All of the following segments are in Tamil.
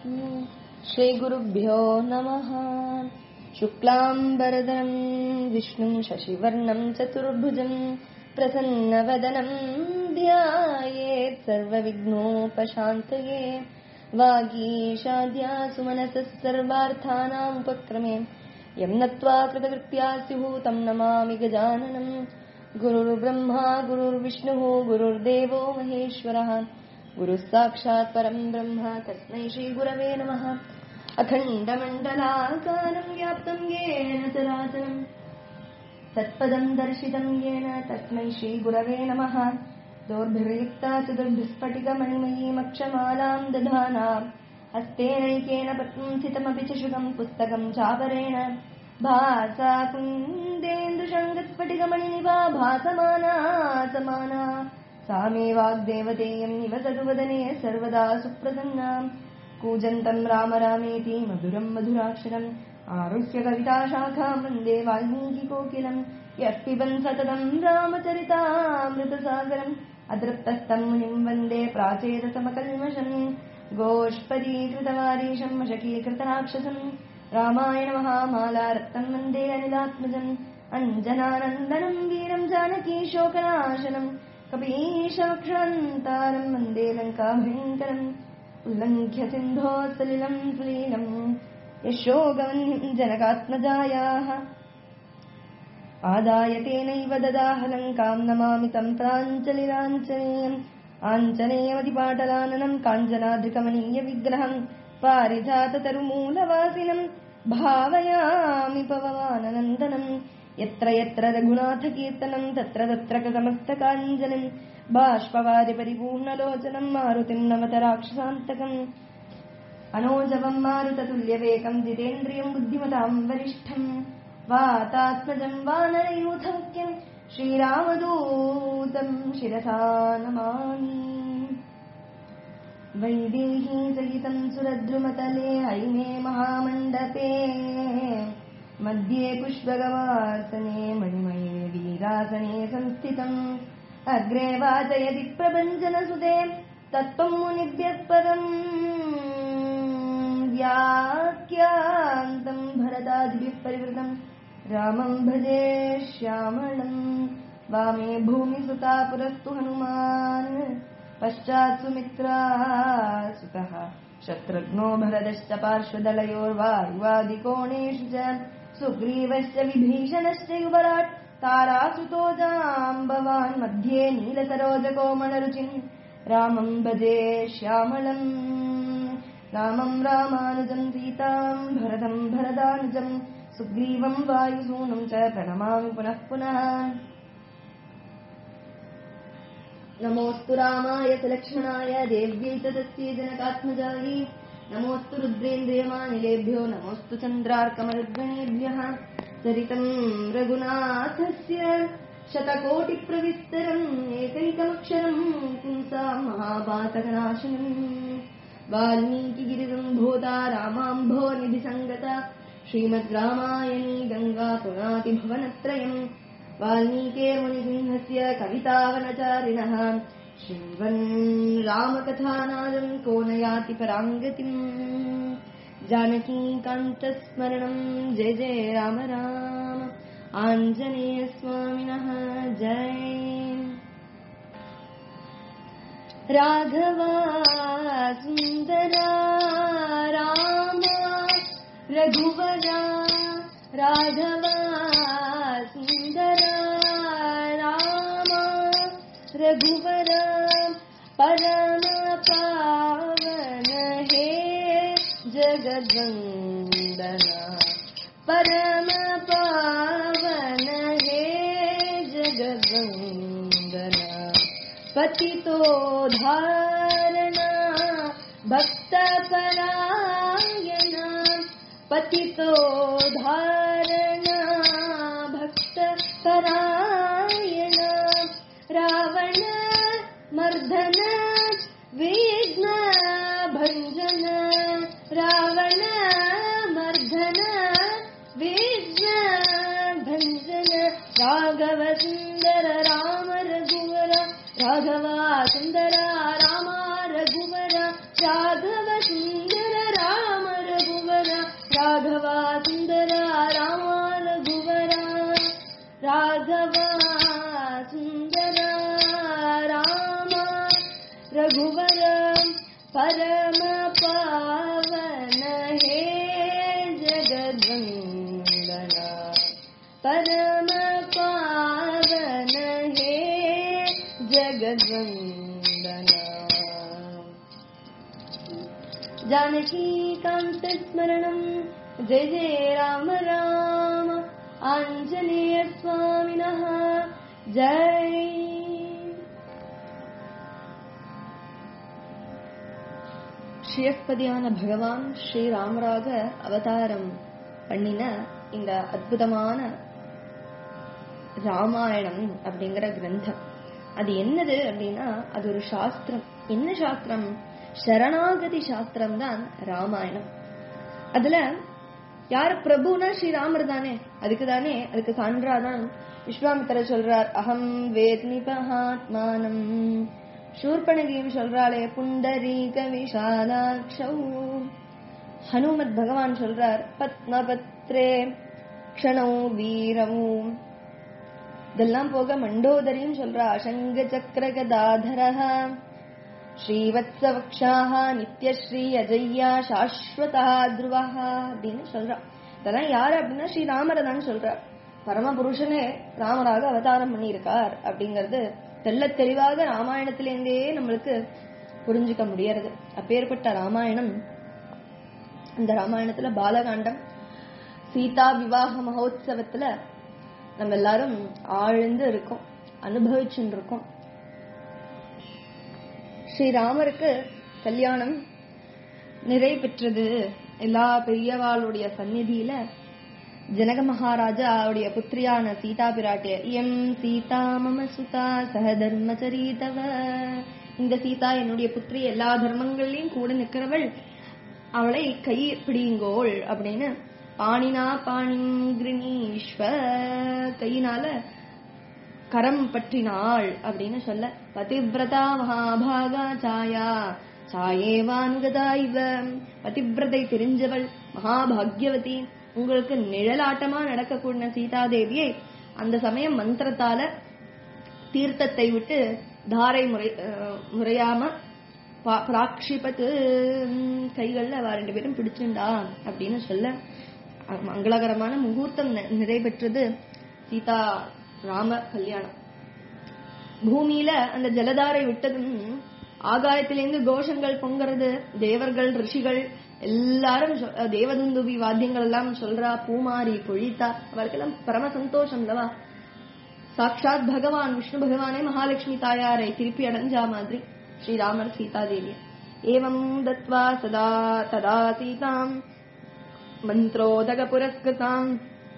श्रीगुरुभ्यो नमः शुक्लाम्बरधरम् विष्णुम् शशिवर्णम् चतुर्भुजम् प्रसन्नवदनम् ध्यायेत् सर्वविघ्नोपशान्तये वागीशाद्या सुमनसः सर्वार्थानामुपक्रमे यम् नत्वा कृतकृत्या स्युः तम् नमामि गजाननम् गुरुर्ब्रह्मा गुरुर्विष्णुः गुरुर्देवो महेश्वरः गुरुः साक्षात् परम् ब्रह्म तस्मै श्रीगुरवे नमः अखण्डमण्डलाकारम् व्याप्तम् येन चराचरम् तत्पदम् दर्शितम् येन तस्मै श्रीगुरवे नमः दोर्भिर्युक्ता चतुर्भिस्फटिकमणिमयीमक्षमालाम् दधानाम् हस्तेनैकेन पद्मम् स्थितमपि च शुकम् पुस्तकम् चापरेण भासा कुन्देन्दुशङ्गस्फटिकमणिनिवा भासमाना समाना सा मे वाग्देवतेयम् निवसतु वदने सर्वदा सुप्रसन्नाम् कूजन्तम् राम रामेति मधुरम् मधुराक्षरम् आरुह्य कविताशाखाम् वन्दे वाल्मीकिकोकिलम् यः पिबन् सततम् रामचरितामृतसागरम् अतृप्तस्तम् मुनिम् वन्दे प्राचेतसमकल्मषम् गोष्पदीकृतवारीशम् मशकीकृतराक्षसम् रामायण महामाला रत्तम् वन्दे अनिलात्मजम् अञ्जनानन्दनम् वीरम् जानकी शोकनाशनम् कपीशाक्षान्तारम् वन्दे लङ्काभयङ्करम् उल्लङ्घ्य सिन्धोः सलिलम् सुलीलम् यशोगवह्निम् जनकात्मजायाः आदाय तेनैव ददाह लङ्काम् नमामि तम् प्राञ्जलिराञ्जनेयम् आञ्जनेयमतिपाटलाननम् काञ्चनाद्रिकमणीयविग्रहम् पारिजाततरुमूलवासिनम् भावयामि पवमाननन्दनम् यत्र यत्र रघुनाथकीर्तनम् तत्र तत्र कृतमस्तकाञ्जलिम् बाष्पवारि परिपूर्णलोचनम् मारुतिम् नवत राक्षसान्तकम् अनोजवम् मारुततुल्यवेकम् जितेन्द्रियम् बुद्धिमताम् वरिष्ठम् वातात्मजम् वानरयूथमुख्यम् श्रीरामदूतम् शिरसा नमामि वैदेही सहितम् सुरद्रुमतले हैमे महामण्डपे मध्ये पुष्पगवासने मणिमये वीरासने संस्थितम् अग्रे वाचयति प्रभञ्जनसुते तत्त्वम् मुनिभ्यः परम् व्याख्यान्तम् भरतादिभिः परिवृतम् रामम् भजे श्यामलम् वामे भूमिसुता पुरस्तु हनुमान् पश्चात् सुमित्रा सुतः शत्रुघ्नो भरतश्च पार्श्वदलयोर्वायुवादिकोणेषु च सुग्रीवश्च विभीषणश्च युवराट् तारासुतो जाम्बवान् मध्ये नीलसरोजकोमलरुचिम् रामम् भजे श्यामलम् रामम् रामानुजम् सीताम् भरतम् भरदानुजम् सुग्रीवम् वायुसूनम् च प्रणमामि पुनः पुनः नमोऽस्तु रामाय सलक्ष्मणाय देव्यै च तस्यै जनकात्मजायै नमोऽस्तु रुद्रेन्द्रियमानिलेभ्यो नमोऽस्तु चन्द्रार्कमरुद्गणेभ्यः चरितम् रघुनाथस्य शतकोटिप्रविस्तरम् एकैकमक्षरम् पुंसाम् महापातकनाशनम् वाल्मीकिगिरिसम्भूता रामाम्भो निधिसङ्गता श्रीमद् रामायणी गङ्गा पुनातिभुवनत्रयम् वाल्मीकेर्मुनिसिंहस्य कवितावनचारिणः शृण्वन् रामकथानादम् को न याति पराङ्गतिम् जानकीकान्तस्मरणम् जय जय राम राम आञ्जनेयस्वामिनः जय राघवा सुन्दरा राम रघुवरा राघवा सुन्दरा राम रघुवरा परम पावन हे जगद्वन्दना परम पावन हे जगद्वन्दना पतितो धारणा भक्तपरायणा पतितो धारणा भक्तपरायणा रावण मर्दन विघ्न भञ्जन रावण मर्दन विघ्न भञ्जन राघव सुन्दर राम रघुवर राघवा सुन्दर राम रघुवर राघव सुन्दर ராம ரகுவர ராகவா சுந்தரா ராமா ரகுவரா ராகவா சுந்தரா ராமா ரகுவர பரம பாவன ஹே ஜகத்வந்தனா परम पावन हे जगद्वन्दना जानकीकान्तस्मरणम् जय जय राम राम आञ्जनेयस्वामिनः जय ஸ்ரீயஸ்பதியான பகவான் ஸ்ரீராமராக அவதாரம் பண்ணின இந்த அற்புதமான ராமாயணம் அப்படிங்கிற கிரந்தம் அது என்னது அப்படின்னா அது ஒரு சாஸ்திரம் என்ன சாஸ்திரம் சரணாகதி சாஸ்திரம் தான் ராமாயணம் அதுல யார் பிரபுனா ஸ்ரீராமர் தானே அதுக்கு தானே அதுக்கு சான்றாதான் விஸ்வாமித்திரர் சொல்றார் அகம் வேத் நிபஹாத்மானம் சூர்பனகியும் சொல்றாளே புண்டரீக விஷாலாட்சௌ ஹனுமத் பகவான் சொல்றார் பத்மபத்ரே க்ஷணௌ வீரவும் இதெல்லாம் போக மண்டோதரியும் சொல்றா அசங்க சக்கர கதாதரஹ ஸ்ரீவத்சவக்ஷாக நித்யஸ்ரீ அஜய்யா சாஸ்வதா துருவஹா அப்படின்னு சொல்றா இதெல்லாம் யாரு அப்படின்னா ஸ்ரீராமரை தான் சொல்றார் பரமபுருஷனே ராமராக அவதாரம் பண்ணியிருக்கார் அப்படிங்கிறது தெள்ள தெளிவாக ராமாயணத்திலேருந்தே நம்மளுக்கு புரிஞ்சுக்க முடியறது அப்பேற்பட்ட ராமாயணம் இந்த ராமாயணத்துல பாலகாண்டம் சீதா விவாக மகோத்சவத்துல நம்ம எல்லாரும் ஆழ்ந்து இருக்கோம் அனுபவிச்சுட்டு இருக்கோம் ஸ்ரீராமருக்கு கல்யாணம் நிறை பெற்றது எல்லா பெரியவாளுடைய சந்நிதியில ஜனக மகாராஜா அவருடைய புத்திரியான சீதா பிராட்டிய எம் சீதா மம சுதா சக தர்மச்சரீதவ இந்த சீதா என்னுடைய புத்திரி எல்லா தர்மங்கள்லயும் கூட நிக்கிறவள் அவளை கை பிடிங்கோள் அப்படின்னு பாணினா பாணிம் கிருணீஸ்வ கையினால கரம் பற்றினாள் அப்படின்னு சொல்ல பதிவிரதா மகாபாகா சாயா சாயேவான்கதா இவ பதிவிரதை தெரிஞ்சவள் மகாபாகியவதி உங்களுக்கு நிழலாட்டமா நடக்கக்கூடிய சீதாதேவியை அந்த சமயம் மந்திரத்தால தீர்த்தத்தை விட்டு தாரை முறை அஹ், முறையாம பா- பிராக்ஷிபத்து ம், கைகள்ல அவ ரெண்டு பேரும் பிடிச்சுண்டா அப்படின்னு சொல்ல அஹ், மங்களகரமான முகூர்த்தம் நி- நிறைவேற்றது சீதா ராம கல்யாணம் பூமியில அந்த ஜலதாரை விட்டதும் ஆகாயத்திலிருந்து கோஷங்கள் பொங்குறது தேவர்கள் ரிஷிகள் எல்லாரும் சொ- அஹ் தேவதுந்துபி வாத்தியங்கள் எல்லாம் சொல்றா பூமாரி பொழித்தா அவளுக்கெல்லாம் பரம சந்தோஷம் இல்லவா சாக்ஷாத் பகவான் விஷ்ணு பகவானே மகாலட்சுமி தாயாரை திருப்பி அடைஞ்சா மாதிரி ஸ்ரீராமர் சீதாதேவி ஏவம் தத்வா சதா ததா சீதாம் மந்திரோதக புரஸ்கிருதாம்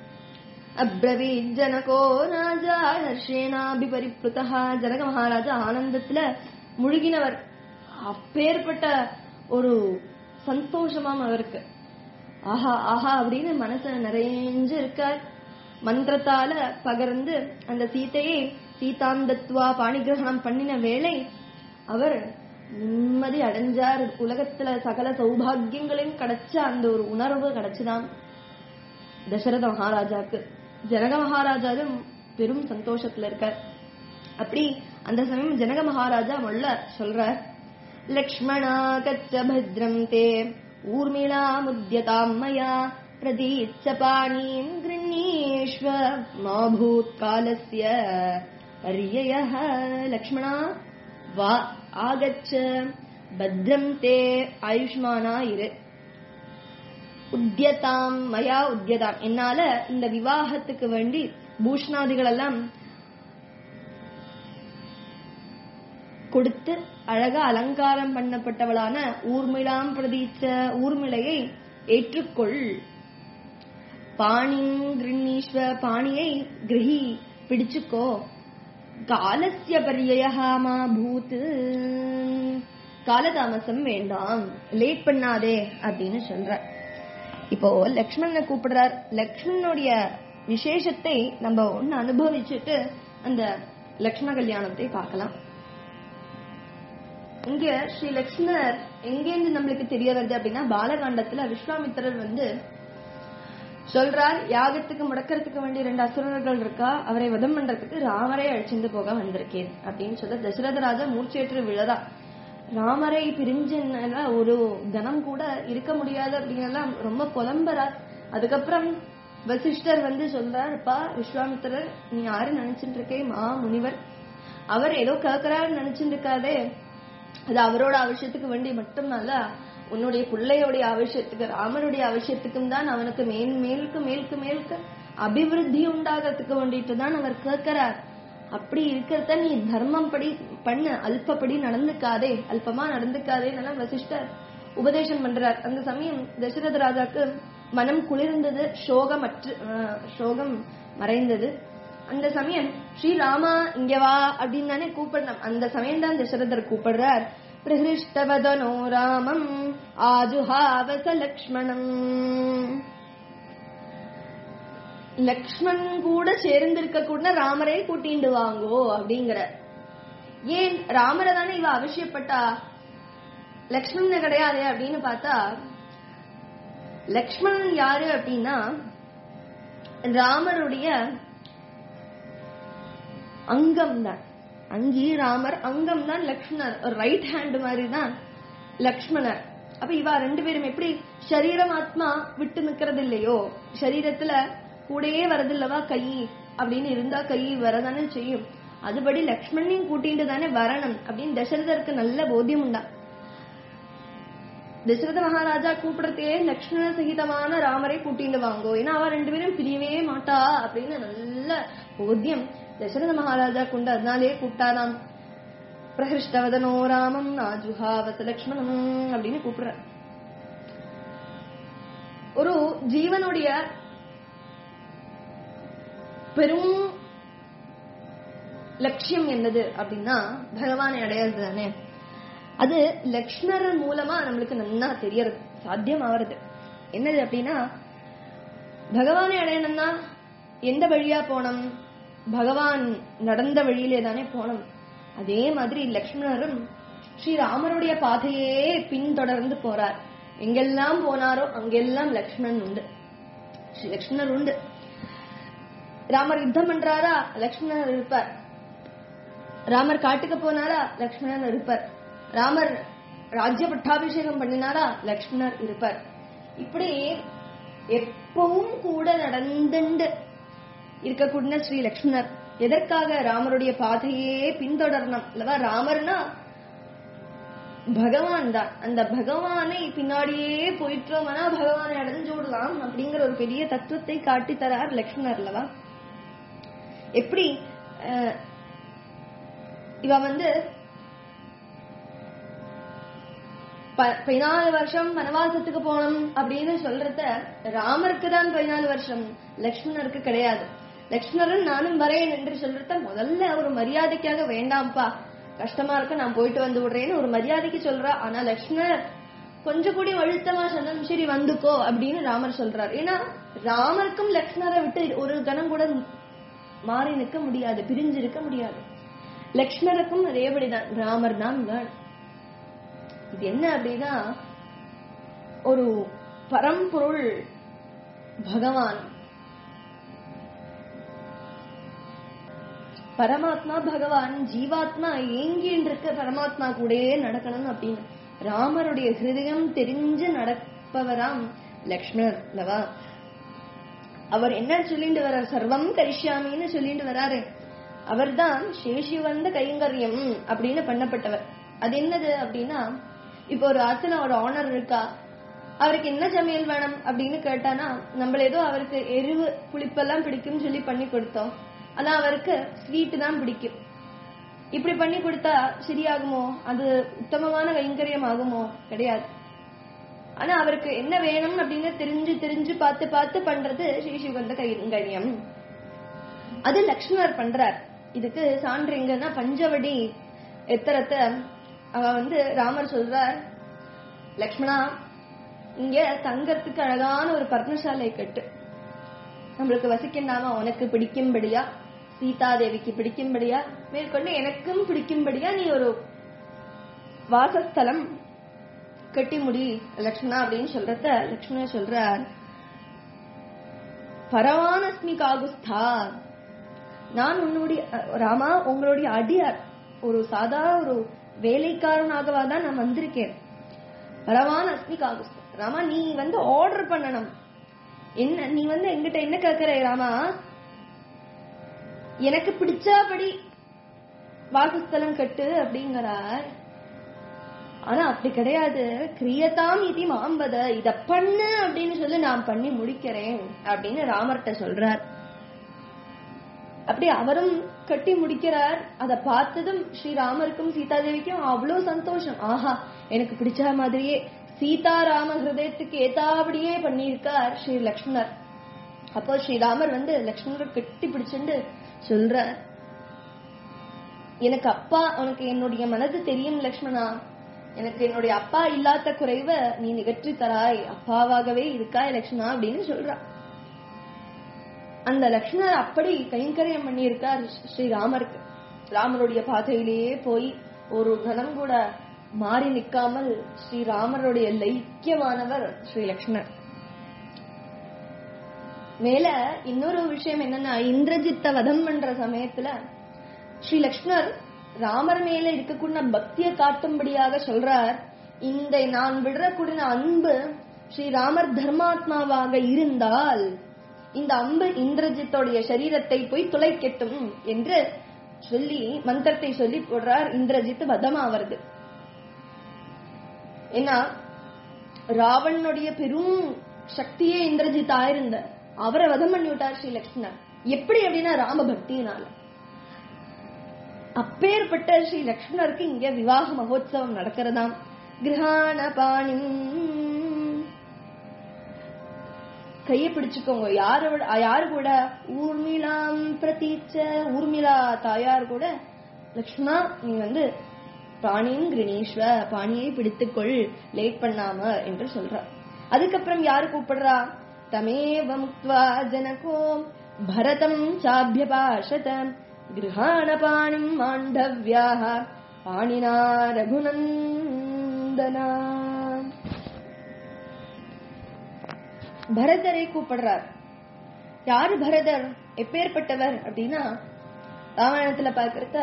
அப்ரவீத் ஜனகோ ராஜா ஹர்ஷேனாபிபரிப்ளுதா ஜனக மகாராஜா ஆனந்தத்துல முழுகினவர் அப்பேற்பட்ட ஒரு சந்தோஷமாம் அவருக்கு ஆஹா ஆஹா அப்படின்னு மனசுல நிறைஞ்சு இருக்கார் மந்திரத்தால பகர்ந்து அந்த சீதையை சீதாந்தத்வா பாணிகிரகணம் பண்ணின வேளை அவர் நிம்மதி அடைஞ்சார் உலகத்துல சகல சௌபாகியங்களையும் கிடைச்ச அந்த ஒரு உணர்வு கிடைச்சுதான் தசரத மகாராஜாக்கு ஜனக மகாராஜாவும் பெரும் சந்தோஷத்துல இருக்கார் அப்படி அந்த சமயம் ஜனக மகாராஜா முள்ள சொல்றார் லக்ஷ்மணா கச்ச பத்ரம் தே ஊர்மிளா முத்யதாம் மயா பிரதீச்ச பாணீம் கிருண்ணீஸ்வ மா பூத் காலஸ்ய பர்யயः லக்ஷ்மணா வா ஆகச்ச பத்ரம் தே ஆயுஷ்மானா இரு உத்தியதாம் மயா உத்தியதாம் என்னால இந்த விவாகத்துக்கு வேண்டி பூஷ்ணாதிகள் எல்லாம் கொடுத்து அழகா அலங்காரம் பண்ணப்பட்டவளான ஊர்மிளாம் பிரதீச்ச ஊர்மிளையை ஏற்றுக்கொள் பாணிம் கிருண்ணீஸ்வ பாணியை கிரகி பிடிச்சுக்கோ காலசிய பரியயமா பூத் காலதாமசம் வேண்டாம் லேட் பண்ணாதே அப்படின்னு சொல்ற இப்போ லக்ஷ்மணனை கூப்பிடுறார் லக்ஷ்மணனுடைய விசேஷத்தை நம்ம ஒன்னு அனுபவிச்சுட்டு அந்த லக்ஷ்மண கல்யாணத்தை பார்க்கலாம் இங்க ஸ்ரீ லக்ஷ்மணர் எங்கேருந்து நம்மளுக்கு தெரிய வருது அப்படின்னா பாலகாண்டத்துல விஸ்வாமித்திரர் வந்து சொல்றார் யாகத்துக்கு முடக்கிறதுக்கு வேண்டிய ரெண்டு அசுரர்கள் இருக்கா அவரை வதம் பண்றதுக்கு ராமரை அழிச்சிட்டு போக வந்திருக்கேன் அப்படின்னு சொல்ல தசரத ராஜா மூர்ச்சேற்று விழதா ராமரை பிரிஞ்சுனால ஒரு கணம் கூட இருக்க முடியாது அப்படின்னெல்லாம் ரொம்ப புலம்புறார் அதுக்கப்புறம் வசிஷ்டர் வந்து சொல்றாருப்பா விஸ்வாமித்திரர் நீ யாரு நினைச்சிட்டு இருக்கே மா முனிவர் அவர் ஏதோ கேட்கிறாருன்னு நினைச்சிட்டு இருக்காதே அது அவரோட அவசியத்துக்கு வேண்டி மட்டுமல்ல உன்னுடைய பிள்ளையோடைய அவசியத்துக்கு ராமருடைய அவசியத்துக்கும் தான் அவனுக்கு மேல் மேலுக்கு மேலுக்கு மேலுக்கு அபிவிருத்தி உண்டாகிறதுக்கு வேண்டிட்டு தான் அவர் கேட்கிறார் அப்படி இருக்கிறத நீ தர்மம் படி பண்ணு அல்பப்படி நடந்துக்காதே அல்பமா நடந்துக்காதே எல்லாம் வசிஷ்டர் உபதேசம் பண்றார் அந்த சமயம் தசரத ராஜாக்கு மனம் குளிர்ந்தது சோகம் அற்று அஹ், சோகம் மறைந்தது அந்த சமயம் ஸ்ரீராமா இங்க வா அப்படின்னு தானே கூப்பிடணும் அந்த சமயம் தான் தசரதர் கூப்பிடுறார் பிரகிருஷ்டவதனோ ராமம் ஆஜுஹாவச லக்ஷ்மணம் லக்ஷ்மண் கூட சேர்ந்திருக்க கூட ராமரே கூட்டிண்டு வாங்கோ அப்படிங்கிற ஏன் ராமரை தானே இவ அவசியப்பட்டா லக்ஷ்மணன் கிடையாது அப்படின்னு பார்த்தா லக்ஷ்மணன் யாரு அப்படின்னா ராமருடைய அங்கம் தான் அங்கி ராமர் அங்கம் தான் லக்ஷ்மணர் ரைட் ஹேண்ட் மாதிரி தான் லக்ஷ்மணர் அப்ப இவா ரெண்டு பேரும் எப்படி சரீரம் ஆத்மா விட்டு நிக்கிறது இல்லையோ சரீரத்துல கூடயே வரதில்லவா கை அப்படின்னு இருந்தா கை வரதானே செய்யும் அதுபடி லக்ஷ்மணையும் கூட்டிட்டு தானே வரணும் அப்படின்னு தசரதருக்கு நல்ல போத்தியம் உண்டா தசரத மகாராஜா கூப்பிடறதே லக்ஷ்மண சகிதமான ராமரை கூட்டிட்டு வாங்கோ ஏன்னா அவ ரெண்டு பேரும் பிரியவே மாட்டா அப்படின்னு நல்ல போத்தியம் தசரத மகாராஜா கொண்டு அதனாலே கூப்பிட்டாராம் பிரகிருஷ்டவதனோ ராமம் நாஜுஹாவச லக்ஷ்மணம் அப்படின்னு கூப்பிடுற ஒரு ஜீவனுடைய பெரும் லட்சியம் என்னது அப்படின்னா பகவானை அடையிறது தானே அது லக்ஷ்மணர் மூலமா நம்மளுக்கு நன்னா தெரியறது சாத்தியமாகிறது என்னது அப்படின்னா பகவானை அடையணும்னா எந்த வழியா போனோம் பகவான் நடந்த வழியிலே தானே போனோம் அதே மாதிரி லக்ஷ்மணரும் ஸ்ரீராமருடைய பாதையே பின்தொடர்ந்து போறார் எங்கெல்லாம் போனாரோ அங்கெல்லாம் லக்ஷ்மணன் உண்டு ஸ்ரீ லக்ஷ்மணர் உண்டு ராமர் யுத்தம் பண்றாரா லக்ஷ்மணர் இருப்பார் ராமர் காட்டுக்கு போனாரா லக்ஷ்மணன் இருப்பார் ராமர் ராஜ்ய பட்டாபிஷேகம் பண்ணினாரா லக்ஷ்மணர் இருப்பார் இப்படி எப்பவும் கூட நடந்துண்டு இருக்கக்கூடிய ஸ்ரீ லக்ஷ்மணர் எதற்காக ராமருடைய பாதையே பின்தொடரணும் அல்லவா ராமர்னா பகவான் தான் அந்த பகவானை பின்னாடியே போயிட்டோம்னா பகவானை அடைஞ்சு விடலாம் அப்படிங்கிற ஒரு பெரிய தத்துவத்தை காட்டி தரார் லக்ஷ்மணர் அல்லவா எப்படி அஹ், இவ வந்து ப- பதினாலு வருஷம் வனவாசத்துக்கு போனோம் அப்படின்னு சொல்றத ராமருக்கு தான் பதினாலு வருஷம் லக்ஷ்மணருக்கு கிடையாது லக்ஷ்மணன் நானும் வரேன் என்று சொல்றத முதல்ல ஒரு மரியாதைக்காக வேண்டாம்ப்பா கஷ்டமா இருக்கு நான் போயிட்டு வந்து விடுறேன்னு ஒரு மரியாதைக்கு சொல்றா ஆனா லக்ஷ்மணர் கொஞ்சம் கூடி அழுத்தமா சொன்னாலும் சரி வந்துக்கோ அப்படின்னு ராமர் சொல்றார் ஏன்னா ராமருக்கும் லக்ஷ்மணரை விட்டு ஒரு கணம் கூட மாறி நிற்க முடியாது பிரிஞ்சு இருக்க முடியாது லக்ஷ்மணருக்கும் அதேபடிதான் ராமர் தான் வேணும் இது என்ன அப்படின்னா ஒரு பரம்பொருள் பகவான் பரமாத்மா பகவான் ஜீவாத்மா ஏங்கின்னு இருக்க பரமாத்மா கூடயே நடக்கணும் அப்படின்னு ராமருடைய ஹிருதயம் தெரிஞ்சு நடப்பவராம் லக்ஷ்மணர் அல்லவா அவர் என்ன சொல்லிட்டு வர்றார் சர்வம் கரிஷ்யாமின்னு சொல்லிட்டு வராரு அவர்தான் சேஷி வந்த கைங்கரியம் அப்படின்னு பண்ணப்பட்டவர் அது என்னது அப்படின்னா இப்போ ஒரு ஆத்துல ஒரு ஆனர் இருக்கா அவருக்கு என்ன சமையல் வேணும் அப்படின்னு கேட்டானா நம்மள ஏதோ அவருக்கு எரிவு புளிப்பெல்லாம் பிடிக்கும்னு சொல்லி பண்ணி கொடுத்தோம் ஆனா அவருக்கு ஸ்வீட் தான் பிடிக்கும் இப்படி பண்ணி கொடுத்தா சரியாகுமோ அது உத்தமமான கைங்கரியம் ஆகுமோ கிடையாது ஆனா அவருக்கு என்ன வேணும் அப்படின்னு தெரிஞ்சு தெரிஞ்சு பார்த்து பார்த்து பண்றது ஸ்ரீசிவந்த கைங்கரியம் அது லக்ஷ்மணர் பண்றார் இதுக்கு சான்று எங்கன்னா பஞ்சவடி எத்தரத்தை அவ வந்து ராமர் சொல்றார் லக்ஷ்மணா இங்க தங்கறதுக்கு அழகான ஒரு பர்ணசாலை கட்டு நம்மளுக்கு வசிக்கண்டாமா உனக்கு பிடிக்கும்படியா சீதாதேவிக்கு பிடிக்கும்படியா மேற்கொண்டு எனக்கும் பிடிக்கும்படியா நீ ஒரு வாசஸ்தலம் கட்டி முடி லக்ஷ்மணா அப்படின்னு சொல்றத லக்ஷ்மணர் சொல்றார் பரவானஸ்மி காகுஸ்தா நான் உன்னுடைய அஹ், ராமா உங்களுடைய அடியார் ஒரு சாதா ஒரு வேலைக்காரனாகவா தான் நான் வந்திருக்கேன் பரவான் அஸ்மி காகுஸ்தா ராமா நீ வந்து ஆர்டர் பண்ணணும் என்ன நீ வந்து எங்கிட்ட என்ன கேக்குற ராமா எனக்கு பிடிச்சபடி வாசஸ்தலம் கட்டு அப்படிங்கிறார் ஆனா அப்படி கிடையாது கிரியதாம் இதி மாம்பத இத பண்ணு அப்படின்னு சொல்லி நான் பண்ணி முடிக்கிறேன் அப்படின்னு ராமர்கிட்ட சொல்றார் அப்படி அவரும் கட்டி முடிக்கிறார் அதை பார்த்ததும் ஸ்ரீராமருக்கும் சீதாதேவிக்கும் அவ்வளவு சந்தோஷம் ஆஹா எனக்கு பிடிச்ச மாதிரியே சீதாராம ஹிருதயத்துக்கு ஏத்தாபடியே பண்ணியிருக்கார் ஸ்ரீ லக்ஷ்மணர் அப்போ ஸ்ரீராமர் வந்து லக்ஷ்மணரை கட்டி பிடிச்சுண்டு சொல்றார் எனக்கு அப்பா உனக்கு என்னுடைய மனது தெரியும் லக்ஷ்மணா எனக்கு என்னுடைய அப்பா இல்லாத குறைவ நீ நிகழ்ச்சி தராய் அப்பாவாகவே இருக்காய் லக்ஷ்மணா அப்படின்னு சொல்றா அந்த லக்ஷ்மணர் அப்படி கைங்கரியம் பண்ணியிருக்கார் ஸ்ரீராமருக்கு ராமருடைய பாதையிலேயே போய் ஒரு கணம் கூட மாறி நிக்காமல் ஸ்ரீராமருடைய லைக்கியமானவர் ஸ்ரீ லக்ஷ்மணர் மேல இன்னொரு விஷயம் என்னன்னா இந்திரஜித்த வதம் பண்ற சமயத்துல ஸ்ரீ லக்ஷ்மணர் ராமர் மேல இருக்கக்கூடிய பக்தியை காட்டும்படியாக சொல்றார் இந்த நான் விடக்கூடிய அன்பு ஸ்ரீராமர் தர்மாத்மாவாக இருந்தால் இந்த அம்பு இந்திரஜித்தோடைய சரீரத்தை போய் துளைக்கட்டும் என்று சொல்லி மந்திரத்தை சொல்லி போடுறார் இந்திரஜித் வதமாவது ஏன்னா ராவணனுடைய பெரும் சக்தியே இந்திரஜித் ஆயிருந்த அவரை வதம் பண்ணி விட்டார் ஸ்ரீ லக்ஷ்மணர் எப்படி அப்படின்னா ராம பக்தியினால அப்பேற்பட்ட ஸ்ரீ லக்ஷ்மணருக்கு இங்க விவாக மகோத்சவம் நடக்கிறதாம் கிரகாண பாணி கைய பிடிச்சுக்கோங்க யாரோட யாரு கூட ஊர்மிளாம் பிரதீச்ச ஊர்மிளா தாயார் கூட லக்ஷ்மணா நீ வந்து பாணியும் கிரணீஸ்வ பாணியை பிடித்துக்கொள் லேட் பண்ணாம என்று சொல்றா அதுக்கப்புறம் யாரு கூப்பிடுறா தமேவ முக்த்வா ஜனகோ பரதம் சாபியபாஷத கிரகாண பாணிம் மாண்டவ்யாக பாணினா ரகுநந்தனா பரதரை கூப்பிடுறார் யாரு பரதர் எப்பேற்பட்டவர் அப்படின்னா ராமாயணத்துல பார்க்கறத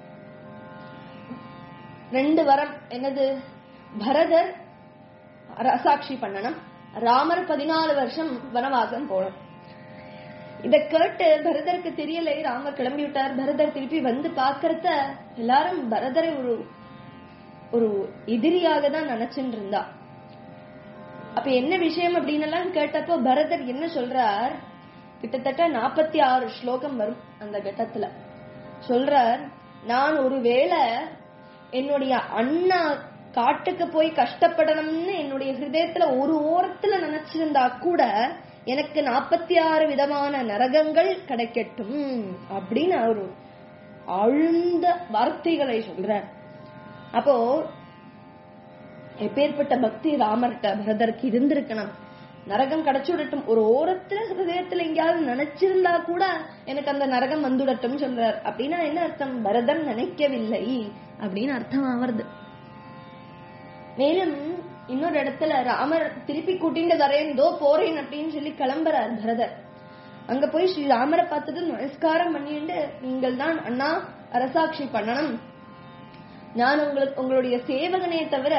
ரெண்டு வரம் என்னது பரதர் ரசாட்சி பண்ணணும் ராமர் பதினாலு வருஷம் வனவாசம் போகணும் இத கேட்டு பரதருக்கு தெரியலை ராமர் கிளம்பி விட்டார் பரதர் திருப்பி வந்து பாக்குறத எல்லாரும் பரதரை ஒரு ஒரு எதிரியாக தான் நினைச்சுட்டு இருந்தா அப்ப என்ன விஷயம் அப்படின்னு எல்லாம் கேட்டப்போ பரதர் என்ன சொல்றார் கிட்டத்தட்ட நாற்பத்தி ஆறு ஸ்லோகம் வரும் அந்த கட்டத்துல சொல்றார் நான் ஒருவேளை என்னுடைய அண்ணா காட்டுக்கு போய் கஷ்டப்படணும்னு என்னுடைய ஹிருதயத்துல ஒரு ஓரத்துல நினைச்சிருந்தா கூட எனக்கு நாற்பத்தி ஆறு விதமான நரகங்கள் கிடைக்கட்டும் அப்படின்னு ஒரு ஆழ்ந்த வார்த்தைகளை சொல்றார் அப்போ எப்பேற்பட்ட பக்தி ராமர்கிட்ட பரதருக்கு இருந்திருக்கணும் நரகம் கிடைச்சுடட்டும் ஒரு ஓரத்துல ஹிருதயத்துல எங்கேயாவது நினைச்சிருந்தா கூட எனக்கு அந்த நரகம் வந்துடட்டும் சொல்றார் அப்படின்னா என்ன அர்த்தம் பரதன் நினைக்கவில்லை அப்படின்னு அர்த்தம் ஆவறது மேலும் இன்னொரு இடத்துல ராமர் திருப்பி கூட்டிட்டு வரேன் தோ போறேன் அப்படின்னு சொல்லி கிளம்புறார் பரதர் அங்க போய் ஸ்ரீ ராமரை பார்த்துட்டு நமஸ்காரம் பண்ணிட்டு நீங்கள் தான் அண்ணா அரசாட்சி பண்ணணும் நான் உங்களுக்கு உங்களுடைய சேவகனே தவிர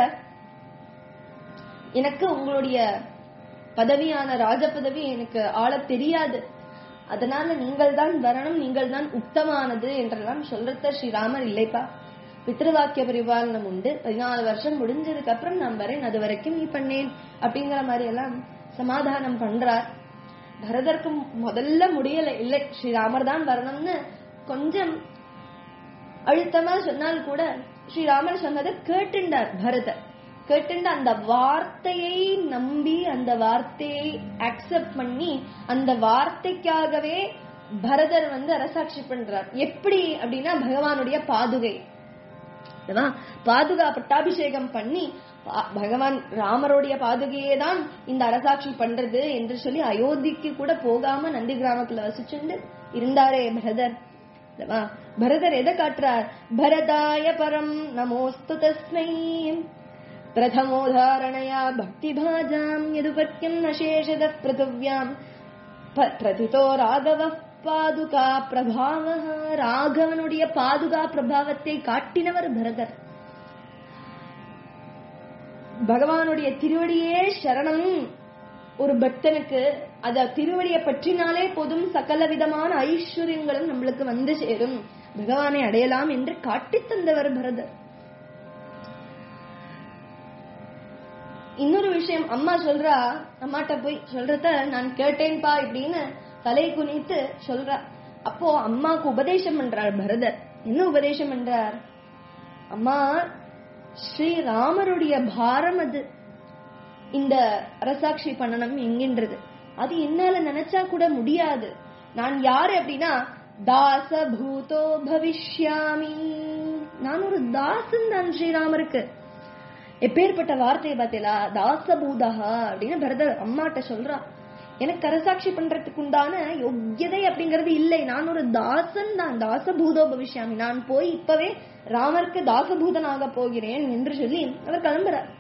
எனக்கு உங்களுடைய பதவியான ராஜ பதவி எனக்கு ஆள தெரியாது அதனால நீங்கள் தான் வரணும் நீங்கள் தான் உத்தமானது என்றெல்லாம் சொல்றத ஸ்ரீராமர் இல்லைப்பா பித்ருவாக்கிய பரிபாலனம் உண்டு பதினாலு வருஷம் முடிஞ்சதுக்கு அப்புறம் நான் வரேன் அது வரைக்கும் நீ பண்ணேன் அப்படிங்கிற மாதிரி எல்லாம் சமாதானம் பண்றார் பரதற்கு முதல்ல முடியல இல்லை ஸ்ரீராமர் தான் வரணும்னு கொஞ்சம் அழுத்தமா சொன்னால் கூட ஸ்ரீராமர் சொன்னதை கேட்டுண்டார் பரதர் கேட்டுண்டு அந்த வார்த்தையை நம்பி அந்த வார்த்தையை அக்செப்ட் பண்ணி அந்த வார்த்தைக்காகவே பரதர் வந்து அரசாட்சி பண்றார் எப்படி அப்படின்னா பகவானுடைய பாதுகை அல்லவா? பாதுகா பட்டாபிஷேகம் பண்ணி பா- பகவான் ராமருடைய பாதுகையே தான் இந்த அரசாட்சி பண்றது என்று சொல்லி அயோத்திக்கு கூட போகாம நந்தி கிராமத்துல வசிச்சுண்டு இருந்தாரே பரதர் அல்லவா பரதர் எதை காட்டுறார் பரதாய பரம் நமோஸ்து தஸ்மை प्रथमोदाहरणया भक्तिभाजाम् यदुपत्यम् न शेषदः पृथिव्याम् ப- பிரதிதோ ராகவ பாதுகா பிரபாவ ராகவனுடைய பாதுகா பிரபாவத்தை காட்டினவர் பரதர் பகவானுடைய திருவடியே சரணம் ஒரு பக்தனுக்கு அத திருவடியை பற்றினாலே போதும் சகல விதமான ஐஸ்வர்யங்களும் நம்மளுக்கு வந்து சேரும் பகவானை அடையலாம் என்று காட்டித் தந்தவர் பரதர் இன்னொரு விஷயம் அம்மா சொல்றா அம்மாட்ட போய் சொல்றத நான் கேட்டேன்பா இப்படின்னு தலை குனித்து சொல்றா அப்போ அம்மாக்கு உபதேசம் பண்றார் பரதர் என்ன உபதேசம் பண்றார் அம்மா ஸ்ரீராமருடைய பாரம் அது இந்த அரசாட்சி பண்ணணும் என்கின்றது அது என்னால நினைச்சா கூட முடியாது நான் யாரு அப்படின்னா தாச பூதோ பவிஷ்யாமி நான் ஒரு தாசன் தான் ஸ்ரீராமருக்கு எப்பேற்பட்ட வார்த்தையை பார்த்தீங்களா தாசபூதஹா அப்படின்னு பரதர் அம்மாட்ட சொல்றா எனக்கு அரசாட்சி பண்றதுக்கு உண்டான யோக்கியதை அப்படிங்கிறது இல்லை நான் ஒரு தாசன் தான் தாசபூதோ பவிஷ்யாமி நான் போய் இப்பவே ராமருக்கு தாசபூதனாக போகிறேன் என்று சொல்லி அவர் கிளம்புறார்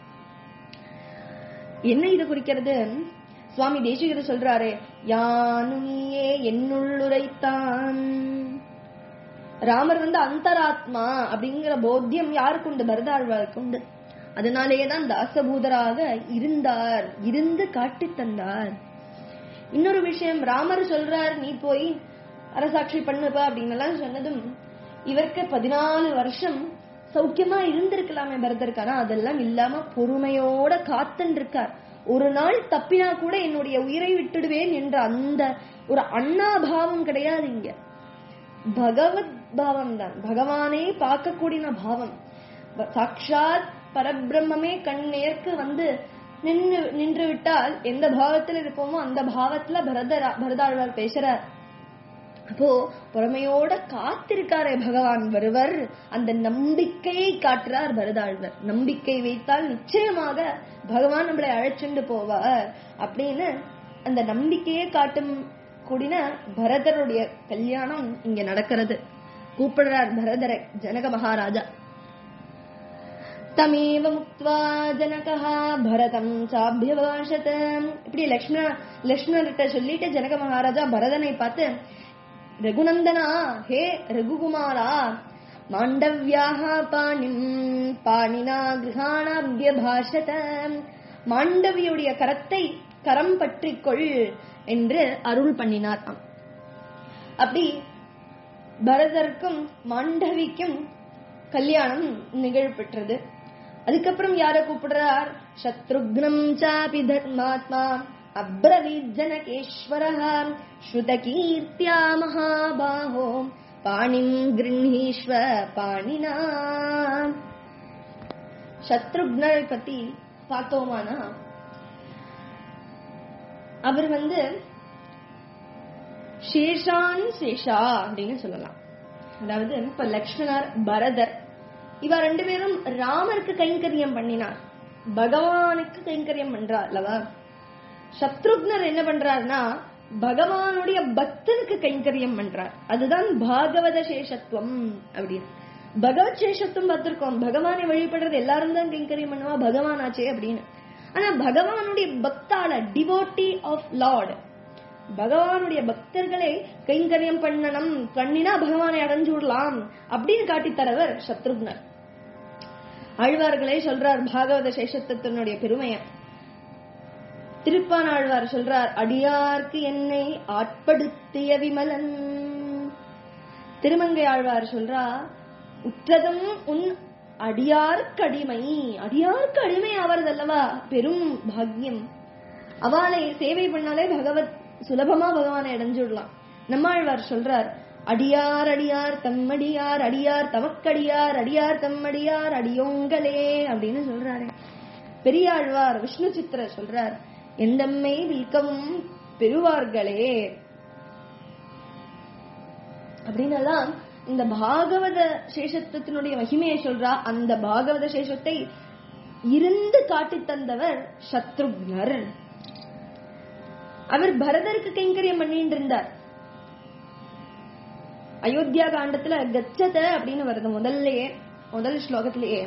என்ன இது குறிக்கிறது சுவாமி தேசிகர் சொல்றாரு யானுமியே என்னுள்ளுரைத்தான் ராமர் வந்து அந்தராத்மா அப்படிங்கிற போத்தியம் யாருக்கு உண்டு பரதாழ்வாருக்கு உண்டு அதனாலேயேதான் தாசபூதராக இருந்தார் இருந்து காட்டித் தந்தார் இன்னொரு விஷயம் ராமர் சொல்றார் நீ போய் அரசாட்சி பண்ணுப்பா அப்படின்னு எல்லாம் சொன்னதும் இவருக்கு பதினாலு வருஷம் சௌக்கியமா இருந்திருக்கலாமே பரதருக்கு ஆனா அதெல்லாம் இல்லாம பொறுமையோட காத்துன்னு இருக்கார் ஒரு நாள் தப்பினா கூட என்னுடைய உயிரை விட்டுடுவேன் என்ற அந்த ஒரு அண்ணாபாவம் கிடையாது இங்க பகவத் பாவம் தான் பகவானே பார்க்கக்கூடிய பாவம் சாட்சாத் பரபிரம்மே கண் நேர்க்கு வந்து நின்று நின்று விட்டால் எந்த பாவத்தில் இருப்போமோ அந்த பாவத்துல பரதரா பரதாழ்வார் பேசுறார் அப்போ பொறுமையோட காத்திருக்காரே பகவான் வருவர் அந்த நம்பிக்கையை காட்டுறார் பரதாழ்வர் நம்பிக்கை வைத்தால் நிச்சயமாக பகவான் நம்மளை அழைச்சுண்டு போவார் அப்படின்னு அந்த நம்பிக்கையை காட்டும் கூடின பரதருடைய கல்யாணம் இங்க நடக்கிறது கூப்பிடுறார் பரதரை ஜனக மகாராஜா தமேவ முக்த்வா ஜனகः பரதம் சாபியபாஷத இப்படி லக்ஷ்மண லக்ஷ்மணர்கிட்ட சொல்லிட்டு ஜனக மகாராஜா பரதனை பார்த்து ரகுநந்தனா ஹே ரகுகுமாரா மாண்டவ்யாக பாணிம் பாணினா கிரகாணாபியபாஷத மாண்டவியுடைய கரத்தை கரம் பற்றிக்கொள் என்று அருள் பண்ணினார் அப்படி பரதருக்கும் மாண்டவிக்கும் கல்யாணம் நிகழ்பெற்றது அதுக்கப்புறம் யார கூப்பிடுறார் சத்ருக்னம் சாபி தர்மாத்மா அப்ரவீத் ஜனகேஸ்வரः ஸ்ருதகீர்த்தியா மகாபாஹோ பாணிம் கிருண்ணீஸ்வ பாணினா சத்ருக்னர் பத்தி பார்த்தோமானா அவர் வந்து சேஷான் சேஷா அப்படின்னு சொல்லலாம் அதாவது இப்ப லக்ஷ்மணர் பரதர் இவ ரெண்டு பேரும் ராமருக்கு கைங்கரியம் பண்ணினார் பகவானுக்கு கைங்கரியம் பண்றார் அல்லவா சத்ருக்னர் என்ன பண்றாருன்னா பகவானுடைய பக்தனுக்கு கைங்கரியம் பண்றார் அதுதான் பாகவத சேஷத்துவம் அப்படின்னு பகவத் சேஷத்துவம் பார்த்திருக்கோம் பகவானை வழிபடுறது எல்லாரும் தான் கைங்கரியம் பண்ணுவா பகவான் ஆச்சே அப்படின்னு ஆனா பகவானுடைய பக்தால டிவோட்டி ஆஃப் லார்ட் பகவானுடைய பக்தர்களை கைங்கரியம் பண்ணணும் பண்ணினா பகவானை அடைஞ்சு விடலாம் அப்படின்னு காட்டித்தரவர் சத்ருக்னர் ஆழ்வார்களே சொல்றார் பாகவத சேஷத்துவத்தினுடைய பெருமைய திருப்பானாழ்வார் சொல்றார் அடியார்க்கு என்னை ஆட்படுத்திய விமலன் திருமங்கை ஆழ்வார் சொல்றா உற்றதும் உன் அடியார்க்கு அடிமை அடியார்க்கு அடிமை ஆவறதல்லவா பெரும் பாக்கியம் அவளை சேவை பண்ணாலே பகவத் சுலபமா பகவானை அடைஞ்சுடலாம் நம்மாழ்வார் சொல்றார் அடியார் அடியார் தம்மடியார் அடியார் தமக்கடியார் அடியார் தம்மடியார் அடியோங்களே அப்படின்னு சொல்றாரு பெரியாழ்வார் விஷ்ணு சித்திர சொல்றார் எந்தம்மை வில்கவும் பெறுவார்களே அப்படின்னெல்லாம் இந்த பாகவத சேஷத்துவத்தினுடைய மகிமையை சொல்றா அந்த பாகவத சேஷத்தை இருந்து காட்டித் தந்தவர் சத்ருக்னர் அவர் பரதருக்கு கைங்கரியம் பண்ணிட்டு இருந்தார் அயோத்தியா காண்டத்துல கச்சத அப்படின்னு வருது முதல்லயே முதல் ஸ்லோகத்திலேயே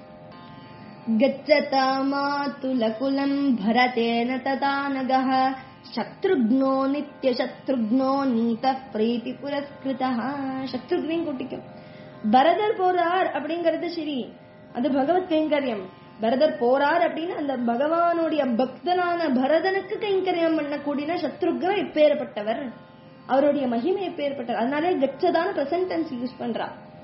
गच्छता मातुलकुलम् भरतेन तदा नगः शत्रुघ्नो नित्यशत्रुघ्नो नीतः பிரீத்தி புரஸ்கிருதா சத்ருக்னையும் கூட்டிக்கும் பரதர் போறார் அப்படிங்கறது சரி அது பகவத் கைங்கரியம் பரதர் போறார் அப்படின்னு அந்த பகவானுடைய பக்தனான பரதனுக்கு கைங்கரியம் பண்ணக்கூடிய சத்ருக்ன எப்பேற்பட்டவர் அவருடைய மகிமை எப்பேற்பட்டவர் அதனாலே கச்சதான பிரசன்ட் டென்ஸ் யூஸ் பண்றா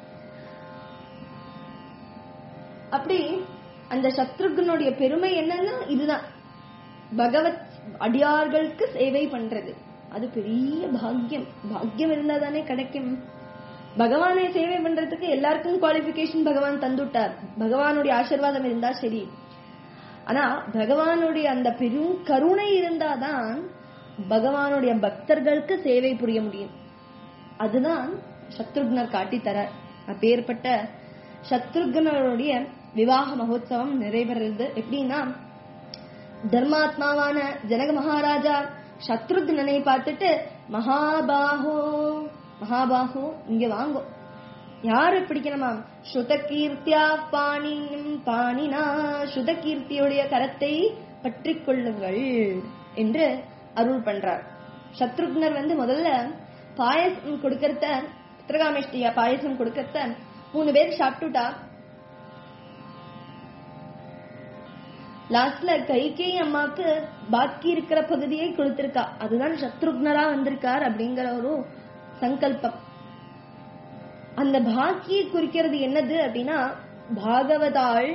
அப்படி அந்த சத்ருகனுடைய பெருமை என்னன்னா இதுதான் பகவத் அடியார்களுக்கு சேவை பண்றது அது பெரிய பாக்கியம் பாக்கியம் இருந்தா தானே கிடைக்கும் பகவானை சேவை பண்றதுக்கு எல்லாருக்கும் குவாலிபிகேஷன் பகவான் தந்துட்டார் பகவானுடைய ஆசீர்வாதம் இருந்தா சரி ஆனா பகவானுடைய அந்த பெரும் கருணை இருந்தாதான் பகவானுடைய பக்தர்களுக்கு சேவை புரிய முடியும் அதுதான் சத்ருக்னர் காட்டி தர அப்பேற்பட்ட சத்ருக்னருடைய விவாக மகோத்சவம் நிறைவேறது எப்படின்னா தர்மாத்மாவான ஜனக மகாராஜா சத்ருக்னனை பார்த்துட்டு மகாபாஹோ மகாபாஹோ இங்க வாங்கோ யாரு பிடிக்கணுமா ஸ்ருத கீர்த்தியா பாணியும் பாணினா ஸ்ருத கீர்த்தியுடைய கரத்தை பற்றி கொள்ளுங்கள் என்று அருள் பண்றார் சத்ருக்னர் வந்து முதல்ல பாயசம் கொடுக்கறத புத்திரகாமேஷ்டியா பாயசம் கொடுக்கறத மூணு பேர் சாப்பிட்டுட்டா லாஸ்ட்ல கைகேயி அம்மாக்கு பாக்கி இருக்கிற பகுதியை கொடுத்திருக்கா அதுதான் சத்ருக்னரா வந்திருக்கார் அப்படிங்கிற ஒரு சங்கல்பம் அந்த பாக்கியை குறிக்கிறது என்னது அப்படின்னா பாகவதாள்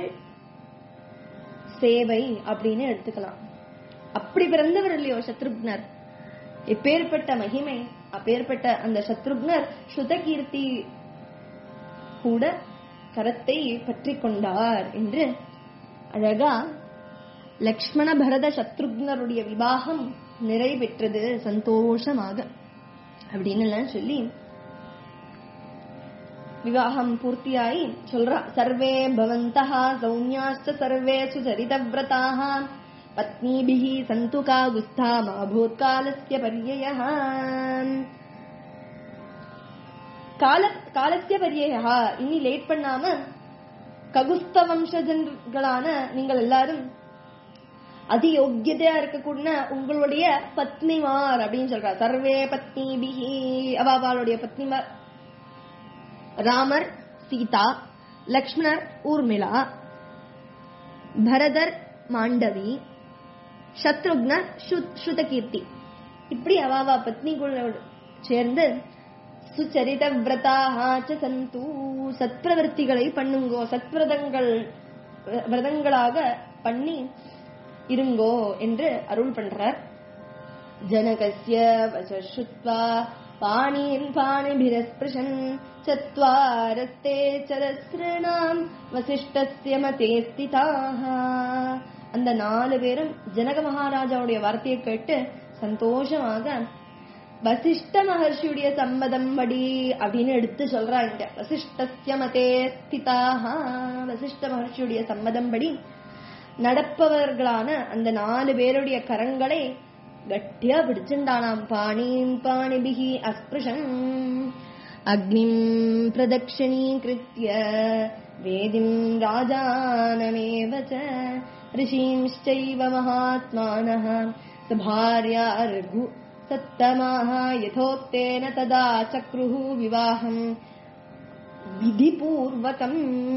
சேவை அப்படின்னு எடுத்துக்கலாம் அப்படி பிறந்தவர் இல்லையோ சத்ருக்னர் எப்பேற்பட்ட மகிமை அப்பேற்பட்ட அந்த சத்ருக்னர் ஸ்ருதகீர்த்தி கூட கரத்தை பற்றி கொண்டார் என்று அழகா லக்ஷ்மண பரத சத்ருக்னருடைய விவாகம் நிறைவேற்றது சந்தோஷமாக அப்படின்னு எல்லாம் சொல்லி விவாகம் பூர்த்தியாயி சொல்றா சர்வே பவந்தः சௌமியாश्च சர்வே சுச்சரிதவ்ரதாः பத்னிபிः சந்து காகுஸ்தா மாபூத்காலஸ்ய பர்யயः கால காலஸ்ய பர்யயா இனி லேட் பண்ணாம ககுஸ்த வம்சஜன்களான நீங்கள் எல்லாரும் அதி யோக்கியதையா இருக்கக்கூடிய உங்களுடைய பத்னிமார் அப்படின்னு சொல்றா சர்வே பத்னி பிஹி அவளுடைய பத்னிமார் ராமர் சீதா லக்ஷ்மணர் ஊர்மிளா பரதர் மாண்டவி சத்ருக்னர் ஸ்ருதகீர்த்தி இப்படி அவாவா பத்னிகளோடு சேர்ந்து சுச்சரித விரதாக சந்து சத்பிரவர்த்திகளை பண்ணுங்கோ சத்விரதங்கள் விரதங்களாக பண்ணி இருங்கோ என்று அருள் பண்றார் ஜனகஸ்ய வசுத்வா பாணீன் பாணிபிரஸ்பிருஷன் சத்வாரஸ்தே சரஸ்ரணாம் வசிஷ்டஸ்ய மதே ஸ்திதாக அந்த நாலு பேரும் ஜனக மகாராஜாவுடைய வார்த்தையை கேட்டு சந்தோஷமாக வசிஷ்ட மகர்ஷியுடைய சம்மதம் படி அப்படின்னு எடுத்து சொல்றாங்க வசிஷ்டஸ்ய மதே ஸ்திதாக வசிஷ்ட மகர்ஷியுடைய சம்மதம் படி நடப்பவர்களான அந்த நாலு பேருடைய கரங்களை கட்டியா பிடிச்சிருந்தானாம் பாணிம் பாணிபிகி அஸ்பிருஷன் அக்னிம் பிரதட்சிணீகிருத்திய வேதிம் ராஜானமேவ ச ऋषींश्चैव महात्मानः सभार्या रघु सत्तमाः यथोक्तेन तदा चक्रुः विवाहम् விதிபூர்வகம்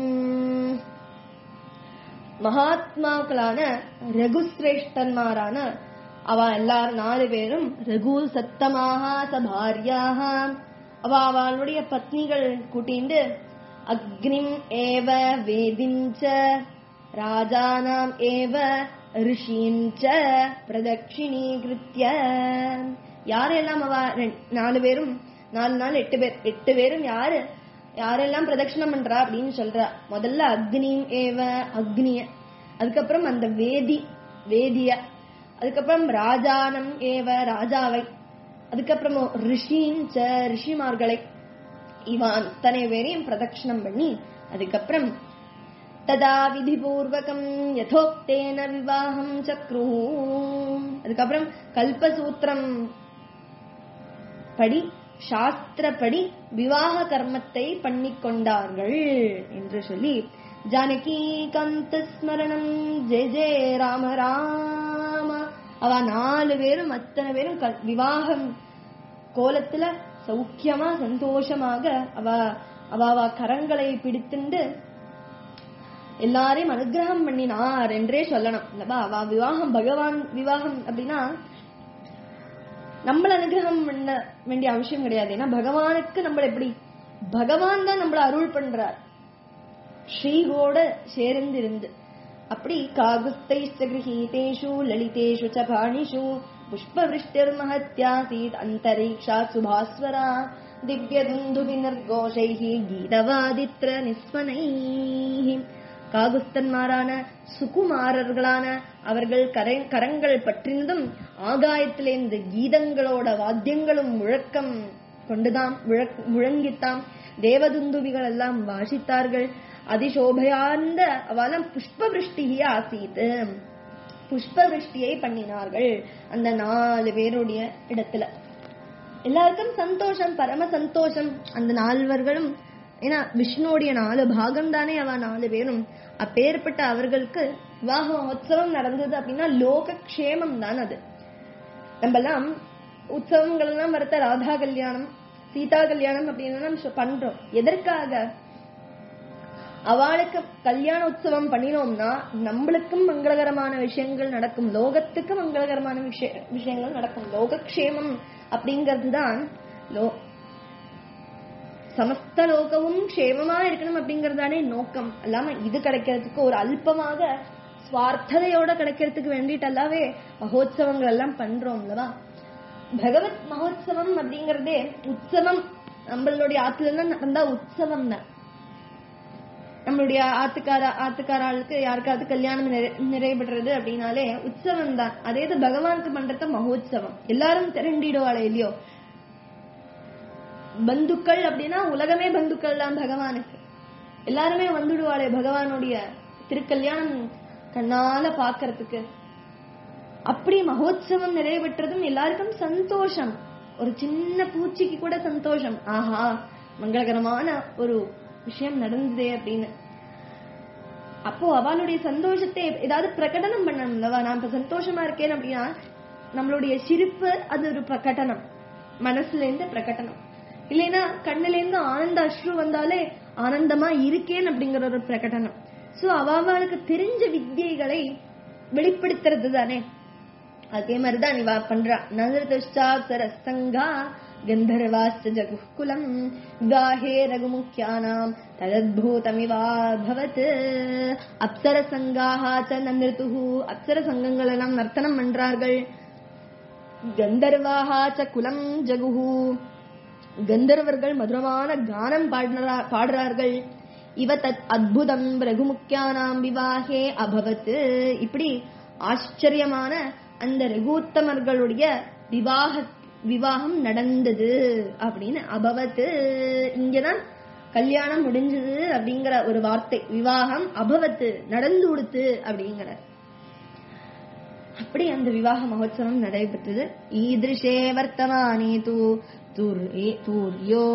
மகாத்மாக்களான ரகுசிரேஷ்டன்மாரான அவ எல்லாரும் நாலு பேரும் ரகு சத்தமாக சபாரியாக அவ அவளுடைய பத்னிகள் கூட்டிண்டு அக்னிம் ஏவ வேதிஞ்ச ராஜானாம் ஏவ ரிஷீஞ்ச பிரதட்சிணீகிருத்திய யாரெல்லாம் அவ ரெண்- நாலு பேரும் நாலு நாள் எட்டு பேர் எட்டு பேரும் யாரு யாரெல்லாம் பிரதட்சணம் பண்றா அப்படின்னு சொல்றா முதல்ல அக்னியும் ஏவ அக்னிய அதுக்கப்புறம் அந்த வேதி வேதிய அதுக்கப்புறம் ராஜானம் ஏவ ராஜாவை அதுக்கப்புறம் ரிஷிஞ்ச ரிஷிமார்களை இவன் அத்தனை பேரையும் பிரதட்சணம் பண்ணி அதுக்கப்புறம் ததா விதிபூர்வகம் யதோக்தேன விவாகம் சக்ரு அதுக்கப்புறம் கல்பசூத்திரம் படி சாஸ்திரப்படி விவாக கர்மத்தை பண்ணிக்கொண்டார்கள் என்று சொல்லி ஜானகி கந்த ஸ்மரணம் ஜெய ஜெய ராம ராம அவ நாலு பேரும் அத்தனை பேரும் க- விவாகம் கோலத்துல சௌக்கியமா சந்தோஷமாக அவ அவ அவ கரங்களை பிடித்துண்டு எல்லாரையும் அனுகிரகம் பண்ணினார் என்றே சொல்லணும் இல்லவா அவ விவாகம் பகவான் விவாகம் அப்படின்னா நம்மள அனுகிரகம் பண்ண வேண்டிய அவசியம் கிடையாது ஏன்னா பகவானுக்கு நம்மள எப்படி பகவான் தான் நம்மள அருள் பண்றார் ஸ்ரீகோட சேர்ந்து இருந்து அப்படி காகுஸ்தைஸ்த கிரகீதேஷு லலிதேஷு ச பாணிஷு புஷ்பவிருஷ்டிர் மகத்யாசீத் அந்தரீக்ஷா சுபாஸ்வரா திவ்யதுந்து வினர்கோஷைः கீதவாதித்ர நிஸ்வனைः காகுஸ்தன்மாரான சுகுமாரர்களான அவர்கள் கரை கரங்கள் பற்றினதும் ஆகாயத்திலேந்து கீதங்களோட வாத்தியங்களும் முழக்கம் கொண்டுதாம் முழக்- முழங்கித்தாம் தேவதுந்துபிகள் எல்லாம் வாசித்தார்கள் அதிசோபையார்ந்த அவலம் புஷ்பவிருஷ்டியே ஆசீத் புஷ்பவிருஷ்டியை பண்ணினார்கள் அந்த நாலு பேருடைய இடத்துல எல்லாருக்கும் சந்தோஷம் பரம சந்தோஷம் அந்த நால்வர்களும் ஏன்னா விஷ்ணுவுடைய நாலு பாகம் தானே அவ நாலு பேரும் அப்பேற்பட்ட அவர்களுக்கு விவாக மகோத்சவம் நடந்தது அப்படின்னா லோக க்ஷேமம் தான் அது நம்மெல்லாம் உற்சவங்கள் எல்லாம் வரத்த ராதா கல்யாணம் சீதா கல்யாணம் அப்படின்னு நம்ம சொ- பண்றோம் எதற்காக அவளுக்கு கல்யாண உற்சவம் பண்ணினோம்னா நம்மளுக்கும் மங்களகரமான விஷயங்கள் நடக்கும் லோகத்துக்கு மங்களகரமான விஷய விஷயங்கள் நடக்கும் லோகக்ஷேமம் அப்படிங்கிறது தான் லோ சமஸ்த லோகமும் க்ஷேமமா இருக்கணும் அப்படிங்கறதானே நோக்கம் அல்லாம இது கிடைக்கிறதுக்கு ஒரு அல்பமாக சுவார்த்ததையோட கிடைக்கிறதுக்கு வேண்டிட்டு அல்லாவே மகோத்சவங்கள் எல்லாம் பண்றோம் அல்லவா பகவத் மகோத்சவம் அப்படிங்கறதே உற்சவம் நம்மளுடைய ஆத்துல எல்லாம் நடந்தா உற்சவம் தான் நம்மளுடைய ஆத்துக்கார ஆத்துக்காராளுக்கு யாருக்காவது கல்யாணம் நிறை- நிறைவேறது அப்படின்னாலே உற்சவம் தான் அதே இது பகவானுக்கு பண்றது மகோத்சவம் எல்லாரும் திரண்டிடுவாளே இல்லையோ பந்துக்கள் அப்படின்னா உலகமே பந்துக்கள் தான் பகவானுக்கு எல்லாருமே வந்துடுவாளே பகவானுடைய திருக்கல்யாணம் கண்ணால பாக்குறதுக்கு அப்படி மகோத்சவம் நிறைவேற்றதும் எல்லாருக்கும் சந்தோஷம் ஒரு சின்ன பூச்சிக்கு கூட சந்தோஷம் ஆஹா மங்களகரமான ஒரு விஷயம் நடந்ததே அப்படின்னு அப்போ அவளுடைய சந்தோஷத்தை ஏதாவது பிரகடனம் பண்ணணும் அல்லவா நான் இப்ப சந்தோஷமா இருக்கேன் அப்படின்னா நம்மளுடைய சிரிப்பு அது ஒரு பிரகடனம் மனசுல இருந்து பிரகடனம் இல்லைன்னா கண்ணுல இருந்து ஆனந்த அஸ்ரு வந்தாலே ஆனந்தமா இருக்கேன் அப்படிங்கிற ஒரு பிரகடனம் சோ அவளுக்கு தெரிஞ்ச வித்தியைகளை வெளிப்படுத்துறது தானே அதே மாதிரிதான் இவா பண்றா நகரதுஷ்டாப்சரசங்கா கந்தர்வாஸ்த ஜகுகுலம் காஹே ரகுமுக்கியானாம் ததத்பூதமிவா பவத் அப்சர சங்காஹா ச நந்திருத்துஹு அப்சர சங்கங்கள் எல்லாம் நர்த்தனம் பண்றார்கள் கந்தர்வாஹா ச குலம் ஜகுஹு கந்தர்வர்கள் மதுரமான கானம் பாடுறா பாடுறார்கள் இவ தத் அத்புதம் ரகுமுக்கியானாம் விவாகே அபவத் இப்படி ஆச்சரியமான அந்த ரகுத்தமர்களுடைய விவாக விவாகம் நடந்தது அப்படின்னு அபவத் இங்கதான் கல்யாணம் முடிஞ்சது அப்படிங்கிற ஒரு வார்த்தை விவாகம் அபவத்து நடந்து கொடுத்து அப்படிங்கிற அப்படி அந்த விவாக மகோத்சவம் நடைபெற்றது ஈதிருஷே வர்த்தமானே தூ தூர்யோ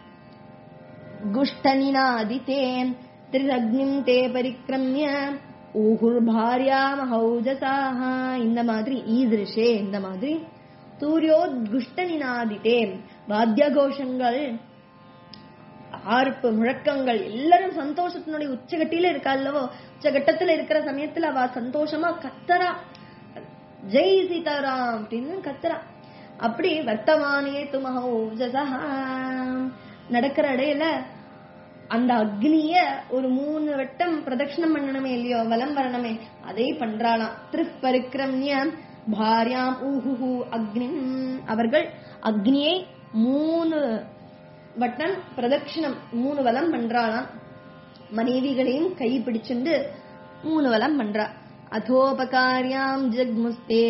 குஷ்டனினாதிதே திரிரக்னிம் தே பரிக்கிரமிய ஊகுர் பாரியா மகௌஜசாக இந்த மாதிரி ஈதிருஷே இந்த மாதிரி தூரியோத்குஷ்ட நினாதிதே வாத்திய கோஷங்கள் ஆர்ப்பு முழக்கங்கள் எல்லாரும் சந்தோஷத்தினுடைய உச்சகட்டியில இருக்கா அல்லவோ உச்சகட்டத்துல இருக்கிற சமயத்துல அவ சந்தோஷமா கத்தரா ஜெய் சீதாராம் அப்படின்னு கத்துறா அப்படி வர்த்தமானே துமஹோஜசா நடக்கிற இடையில அந்த அக்னிய ஒரு மூணு வட்டம் பிரதட்சணம் பண்ணணுமே இல்லையோ வலம் வரணுமே அதை பண்றாளாம் திருப்பரிக்கிரமிய பாரியாம் ஊஹுஹு அக்னிம் அவர்கள் அக்னியை மூணு வட்டம் பிரதட்சிணம் மூணு வலம் பண்றாளாம் மனைவிகளையும் கை பிடிச்சுண்டு மூணு வலம் பண்றா அதோபகாரியாம் ஜக்முஸ்தே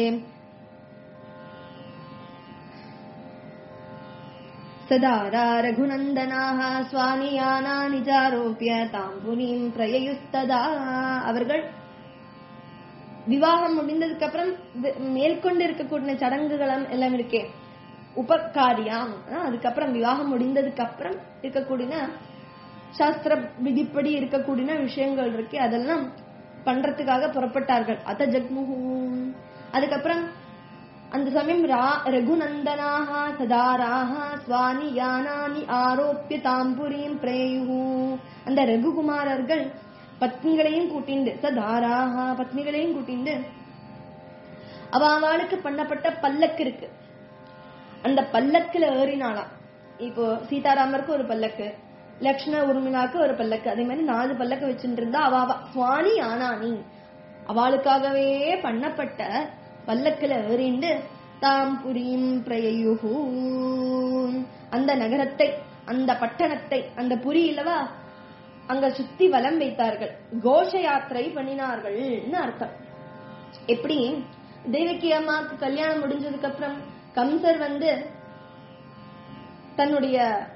சதாரா ரகுநந்தனாக சுவானியானானி சாரோப்பிய தாம்புனீம் பிரயயுஸ்ததா அவர்கள் விவாகம் முடிந்ததுக்கு அப்புறம் வி- மேற்கொண்டு இருக்கக்கூடிய சடங்குகள் எல்லாம் இருக்கே உபகாரியாம் ஆனா, அதுக்கப்புறம் விவாகம் முடிந்ததுக்கு அப்புறம் இருக்கக்கூடிய சாஸ்திர விதிப்படி இருக்கக்கூடிய விஷயங்கள் இருக்கு அதெல்லாம் பண்றதுக்காக புறப்பட்டார்கள் அத ஜக்முஹு அதுக்கப்புறம் அந்த சமயம் ரா- ரகுநந்தனாக சதாராக சுவானி யானானி ஆரோப்பிய தாம்புரியும் பிரேயு அந்த ரகுகுமாரர்கள் பத்னிகளையும் கூட்டிண்டு சதாராக பத்னிகளையும் கூட்டிண்டு அவ அவளுக்கு பண்ணப்பட்ட பல்லக்கு இருக்கு அந்த பல்லக்குல ஏறினாளாம் இப்போ சீதாராமருக்கு ஒரு பல்லக்கு லக்ஷ்மண உருமினாக்கு ஒரு பல்லக்கு அதே மாதிரி நாலு பல்லக்கு வச்சுட்டு இருந்தா அவ அவ சுவானி ஆனானி அவளுக்காகவே பண்ணப்பட்ட பல்லக்குல ஏறிண்டு தாம் புரியும் பிரயுகு அந்த நகரத்தை அந்த பட்டணத்தை அந்த புரி இல்லவா அங்க சுத்தி வலம் வைத்தார்கள் கோஷ யாத்திரை பண்ணினார்கள்னு அர்த்தம் எப்படி தேவகி அம்மாக்கு கல்யாணம் முடிஞ்சதுக்கு அப்புறம் கம்சர் வந்து தன்னுடைய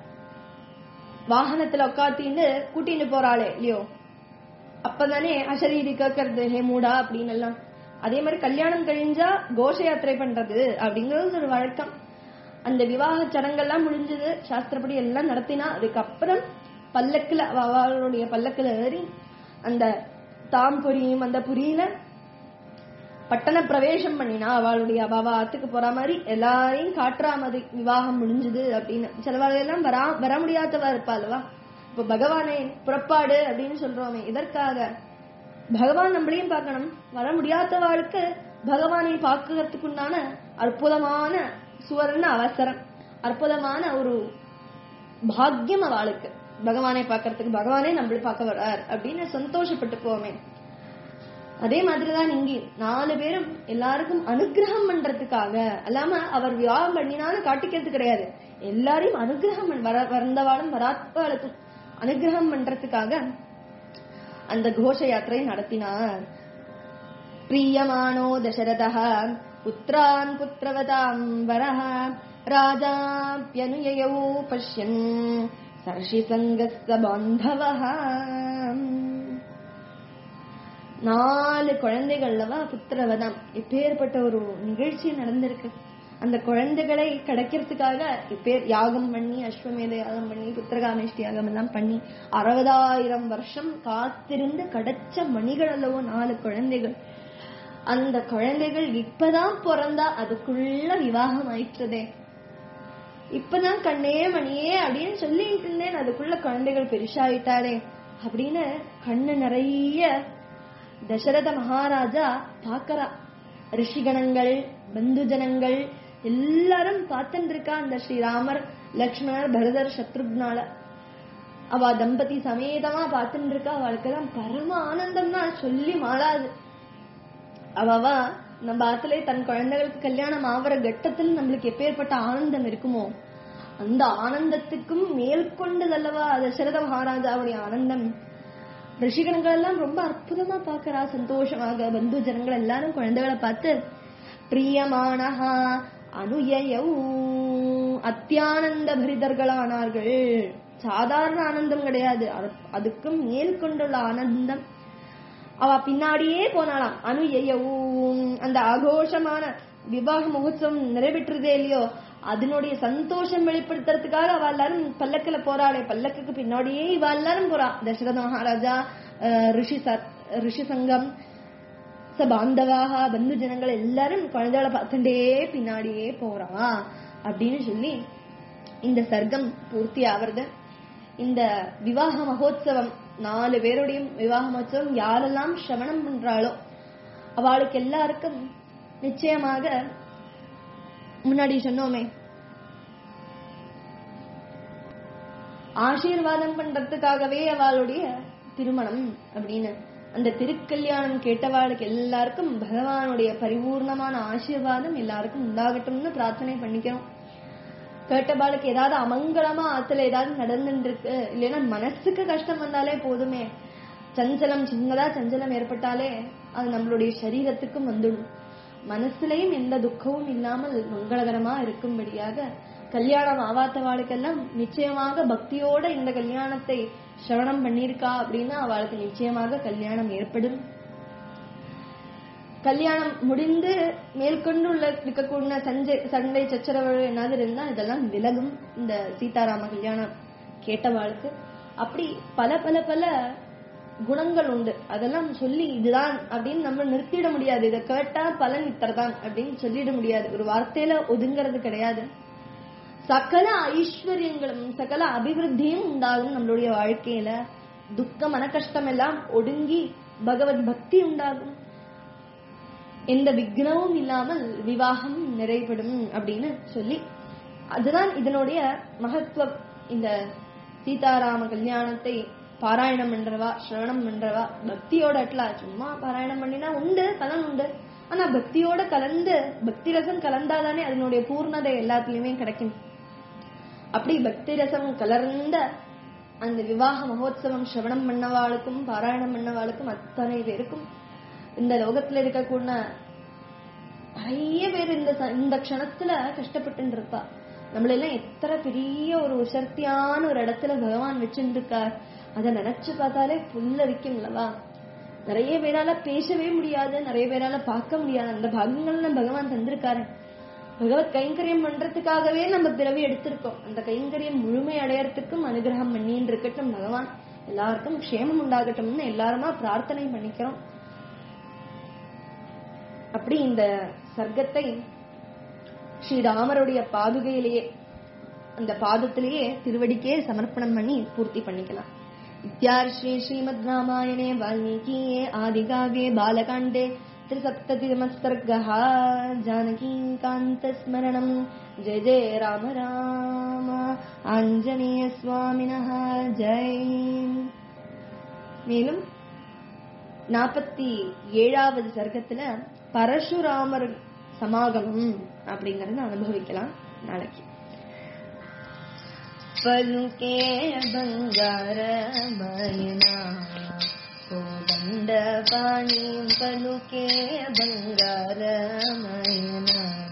வாகனத்துல உட்காத்தின்னு கூட்டின்னு போறாளே இல்லையோ அப்பதானே அசரீரி கேட்கறது ஹே மூடா அப்படின்னு எல்லாம் அதே மாதிரி கல்யாணம் கழிஞ்சா கோஷ யாத்திரை பண்றது அப்படிங்கறது ஒரு வழக்கம் அந்த விவாக சடங்கெல்லாம் முடிஞ்சது சாஸ்திரப்படி எல்லாம் நடத்தினா அதுக்கப்புறம் பல்லக்குல அவ- அவளுடைய பல்லக்குல ஏறி அந்த தாம்புரியும் அந்த புரியில பட்டண பிரவேசம் பண்ணினா அவளுடைய அவ ஆத்துக்கு போற மாதிரி எல்லாரையும் காட்டுற மாதிரி விவாகம் முடிஞ்சது அப்படின்னு சிலவாள் எல்லாம் வரா வர முடியாதவா இருப்பா அல்லவா இப்ப பகவானே புறப்பாடு அப்படின்னு சொல்றோமே இதற்காக பகவான் நம்மளையும் பார்க்கணும் வர முடியாதவாளுக்கு பகவானை பார்க்கறதுக்குண்டான அற்புதமான சுவர்ண அவசரம் அற்புதமான ஒரு பாக்கியம் அவளுக்கு பகவானை பார்க்கறதுக்கு பகவானே நம்மள பார்க்க வர்றார் அப்படின்னு சந்தோஷப்பட்டு போவோமே அதே மாதிரிதான் இங்கே நாலு பேரும் எல்லாருக்கும் அனுகிரகம் பண்றதுக்காக அல்லாம அவர் விவாகம் பண்ணினாலும் காட்டிக்கிறது கிடையாது எல்லாரையும் அனுகிரகம் பண்ண- வர வந்தவாளும் வராத்தவாளுக்கும் அனுகிரகம் பண்றதுக்காக அந்த கோஷ யாத்திரை நடத்தினார் प्रीयमाणो दशरथः पुत्रान् पुत्रवताम् वरः राजाप्यनुययौ पश्यन् सर्षिसङ्गस्य बान्धवः நாலு குழந்தைகள்லவா புத்திரவதம் இப்பேற்பட்ட ஒரு நிகழ்ச்சி நடந்திருக்கு அந்த குழந்தைகளை கிடைக்கிறதுக்காக இப்பேர் யாகம் பண்ணி அஸ்வமேத யாகம் பண்ணி புத்திரகாமேஷ்டி யாகம் எல்லாம் பண்ணி அறுபதாயிரம் வருஷம் காத்திருந்து கிடைச்ச மணிகள் அல்லவோ நாலு குழந்தைகள் அந்த குழந்தைகள் இப்பதான் பிறந்தா அதுக்குள்ள விவாகம் ஆயிற்றதே இப்பதான் கண்ணே மணியே அப்படின்னு சொல்லிட்டு இருந்தேன் அதுக்குள்ள குழந்தைகள் பெருசாயிட்டாரே அப்படின்னு கண்ணு நிறைய தசரத மகாராஜா பாக்கறா ரிஷிகணங்கள் பந்துஜனங்கள் எல்லாரும் பார்த்துட்டு இருக்கா அந்த ஸ்ரீராமர் லக்ஷ்மணர் பரதர் சத்ருக்னால அவ தம்பதி சமேதமா பார்த்துட்டு இருக்கா அவளுக்கு தான் பரம ஆனந்தம்னா சொல்லி மாளாது அவவா நம்ம ஆத்திலே தன் குழந்தைகளுக்கு கல்யாணம் ஆவற கட்டத்தில் நம்மளுக்கு எப்பேற்பட்ட ஆனந்தம் இருக்குமோ அந்த ஆனந்தத்துக்கும் மேல் கொண்டதல்லவா தசரத மகாராஜாவுடைய ஆனந்தம் ரிஷிகணங்கள் எல்லாம் ரொம்ப அற்புதமா பாக்குறா சந்தோஷமாக பந்து ஜனங்கள் எல்லாரும் குழந்தைகளை பார்த்து பிரியமானஹா அனுயயௌ அத்தியானந்த பரிதர்களானார்கள் சாதாரண ஆனந்தம் கிடையாது அது- அதுக்கும் மேல் கொண்டுள்ள ஆனந்தம் அவ பின்னாடியே போனாளாம் அனுயையவும் அந்த ஆகோஷமான விவாக மகோத்சவம் நிறைவேற்றுதே இல்லையோ அதனுடைய சந்தோஷம் வெளிப்படுத்துறதுக்காக அவ எல்லாரும் பல்லக்குல போறாளே பல்லக்குக்கு பின்னாடியே இவ எல்லாரும் போறா தசரத மகாராஜா அஹ், ரிஷி ச- ரிஷி சங்கம் ச பாந்தவாக பந்து ஜனங்கள் எல்லாரும் குழந்தைகளை பார்த்துட்டே பின்னாடியே போறா அப்படின்னு சொல்லி இந்த சர்க்கம் பூர்த்தி ஆவறது இந்த விவாக மகோத்சவம் நாலு பேருடைய விவாக மகோத்சவம் யாரெல்லாம் சிரவணம் பண்றாளோ அவளுக்கு எல்லாருக்கும் நிச்சயமாக முன்னாடி சொன்னோமே ஆசீர்வாதம் பண்றதுக்காகவே அவளுடைய திருமணம் அப்படின்னு அந்த திருக்கல்யாணம் கேட்டவாளுக்கு எல்லாருக்கும் பகவானுடைய பரிபூர்ணமான ஆசீர்வாதம் எல்லாருக்கும் உண்டாகட்டும்னு பிரார்த்தனை பண்ணிக்கிறோம் கேட்டபாளுக்கு ஏதாவது அமங்கலமா ஆத்துல ஏதாவது நடந்துட்டு இருக்கு இல்லைன்னா மனசுக்கு கஷ்டம் வந்தாலே போதுமே சஞ்சலம் சின்னதா சஞ்சலம் ஏற்பட்டாலே அது நம்மளுடைய சரீரத்துக்கும் வந்துடும் மனசுலயும் எந்த துக்கமும் இல்லாமல் மங்களகரமா இருக்கும்படியாக கல்யாணம் ஆவாத்தவாளுக்கெல்லாம் நிச்சயமாக பக்தியோட இந்த கல்யாணத்தை சிரவணம் பண்ணியிருக்கா அப்படின்னா அவளுக்கு நிச்சயமாக கல்யாணம் ஏற்படும் கல்யாணம் முடிந்து மேற்கொண்டு உள்ள இருக்கக்கூடிய சஞ்சை சண்டை சச்சரவு என்னது இருந்தா இதெல்லாம் விலகும் இந்த சீதாராம கல்யாணம் கேட்டவாளுக்கு அப்படி பல பல பல குணங்கள் உண்டு அதெல்லாம் சொல்லி இதுதான் அப்படின்னு நம்ம நிறுத்திட முடியாது இதை கேட்டா பலன் இத்தரதான் அப்படின்னு சொல்லிட முடியாது ஒரு வார்த்தையில ஒதுங்கிறது கிடையாது சகல ஐஸ்வர்யங்களும் சகல அபிவிருத்தியும் உண்டாகும் நம்மளுடைய வாழ்க்கையில துக்க மன கஷ்டம் எல்லாம் ஒடுங்கி பகவத் பக்தி உண்டாகும் எந்த விக்னமும் இல்லாமல் விவாகம் நிறைவுபடும் அப்படின்னு சொல்லி அதுதான் இதனுடைய மகத்துவம் இந்த சீதாராம கல்யாணத்தை பாராயணம் பண்றவா சிரவணம் பண்றவா பக்தியோட அட்லா சும்மா பாராயணம் பண்ணினா உண்டு பலன் உண்டு ஆனா பக்தியோட கலந்து பக்தி ரசம் கலந்தாதானே அதனுடைய பூர்ணதை எல்லாத்துலயுமே கிடைக்கும் அப்படி பக்தி ரசம் கலர்ந்த அந்த விவாக மகோத்சவம் சிரவணம் பண்ணவாளுக்கும் பாராயணம் பண்ணவாளுக்கும் அத்தனை பேருக்கும் இந்த லோகத்துல இருக்கக்கூடிய நிறைய பேர் இந்த ச- இந்த க்ஷணத்துல கஷ்டப்பட்டு இருப்பா நம்மளெல்லாம் எத்தனை பெரிய ஒரு உசர்த்தியான ஒரு இடத்துல பகவான் வச்சுட்டு இருக்கார் அதை நினைச்சு பார்த்தாலே புல்லரிக்கும்லவா நிறைய பேரால பேசவே முடியாது நிறைய பேரால பார்க்க முடியாது அந்த பாகங்கள்ல பகவான் தந்திருக்காரு பகவத் கைங்கரியம் பண்றதுக்காகவே நம்ம பிறவி எடுத்திருக்கோம் அந்த கைங்கரியம் முழுமை அடையறதுக்கும் அனுகிரகம் பண்ணின்னு இருக்கட்டும் பகவான் எல்லாருக்கும் க்ஷேமம் உண்டாகட்டும்னு எல்லாருமா பிரார்த்தனை பண்ணிக்கிறோம் அப்படி இந்த சர்க்கத்தை ஸ்ரீராமருடைய பாதுகையிலேயே அந்த பாதத்திலேயே திருவடிக்கே சமர்ப்பணம் பண்ணி பூர்த்தி பண்ணிக்கலாம் இத்தியார்ஷே ஸ்ரீமத் ராமாயணே வால்மீகியே ஆதிகாவே பாலகாண்டே त्रिसप्ततितमस्सर्गः जानकीकान्तस्मरणम् जय जय राम राम आञ्जनेयस्वामिनः जय மேலும் நாற்பத்தி ஏழாவது சர்க்கத்துல பரசுராமர் சமாகமம் அப்படிங்கறத அனுபவிக்கலாம் நாளைக்கு பலுக்கே ಬಂಗಾರ ಮಯನ ಕೋದಂಡ ಪಾಣಿ ಪಲುಕೆ ಬಂಗಾರ ಮಯನ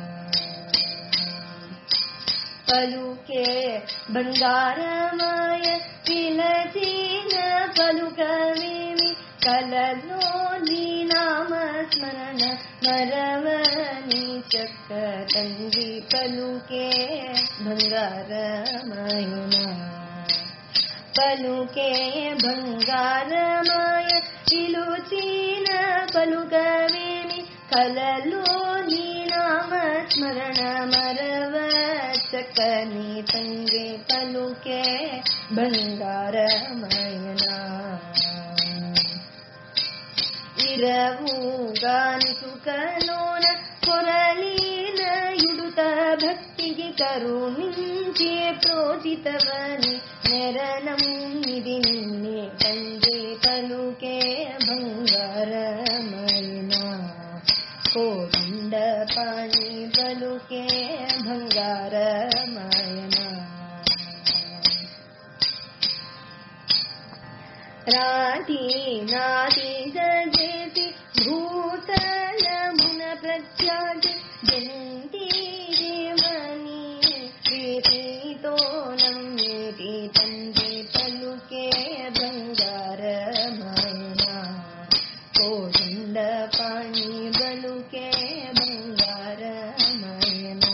ಪಲುಕೆ ಬಂಗಾರಮಯ ತಿಲಚೀನ ಪಲುಕವೇಮಿ ಕಲಲೋ ನೀ ನಾಮ ಸ್ಮರಣ ಮರವನಿ ಚಕ್ಕ ತಂಗಿ ಪಲುಕೆ ಬಂಗಾರಮಯನ ಪಲುಕೆ ಬಂಗಾರಮಯ ಇಲುಚೀನ ಪಲುಕವೇಮಿ ಕಲಲೋ ನೀ ನಾಮ ಸ್ಮರಣ ಮರವ ಚಕನಿ ತಂಗೆ ಪಲುಕೆ ಬಂಗಾರಮಯನ ಇರವುಗಾನಿ ಸುಖನೋನ ಕೊರಲಿನ ಯುಡುತ ಭಕ್ತಿಗೆ ಕರುಣಿಂಚೆ ಪ್ರೋಚಿತವನಿ ನೆರನಂ ನಿಧಿ ನಿನ್ನೆ ತಂದೆ ಪಲುಕೆ ಬಂಗಾರಮಯನ ಕೋದಂಡ ಪಾಣಿ ಪಲುಕೆ ಬಂಗಾರಮಯನ राधी नादी जजेति भूतलमुन प्रत्याजि जन्ति देवनी प्रीतो नम्येति तन्ते पलुके बङ्गारमयना कोदण्ड पाणि बलुके बङ्गारमयना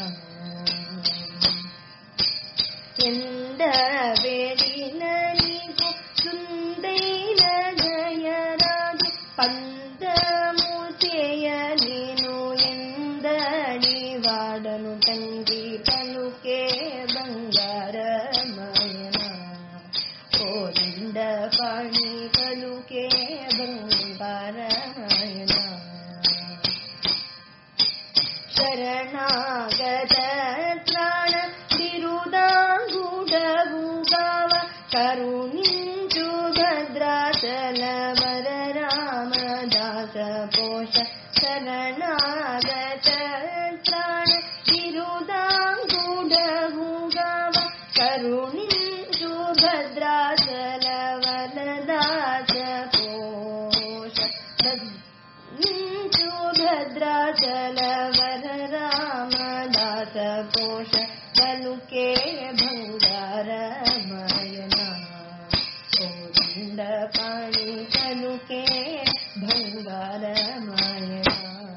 ಎಂದ ಬೇಡಿನ ನೀಕು ಸುಂದೈನ ಜಯರಾಜು ಪಂದ ಮೂಸೆಯ ನೀನು ಎಂದಡಿ ವಾಡನು ತಂಗಿ ಪಲುಕೆ ಬಂಗಾರಮಯನ ಕೋದಂಡ ಪಾಣಿ ಪಲುಕೆ ಬಂಗಾರಮಯನ ಶರಣಾಗತ ತ್ರಾಣ ತಿರುದಾಂಗುಡಗುಗಾವ ಕರುಣಿಂಚು ಭದ್ರಾಚಲ ವರ ರಾಮದಾಸ ಪೋಷ ಶರಣಾಗತ ತ್ರಾಣ ತಿರುದಾಂಗುಡಗುಗಾವ ಕರುಣಿಂಚು ಭದ್ರಾಚಲ ವರದಾಸ ಪೋಷ ನಿಂಚು ಭದ್ರಾಚಲ ವರ ರಾಮದಾಸ ಕೋಶ ಬಲುಕೆ ಬಂಗಾರ ಮಯನ ಕೋದಂಡ ಪಾಣಿ ಬಲುಕೆ ಬಂಗಾರ ಮಯನ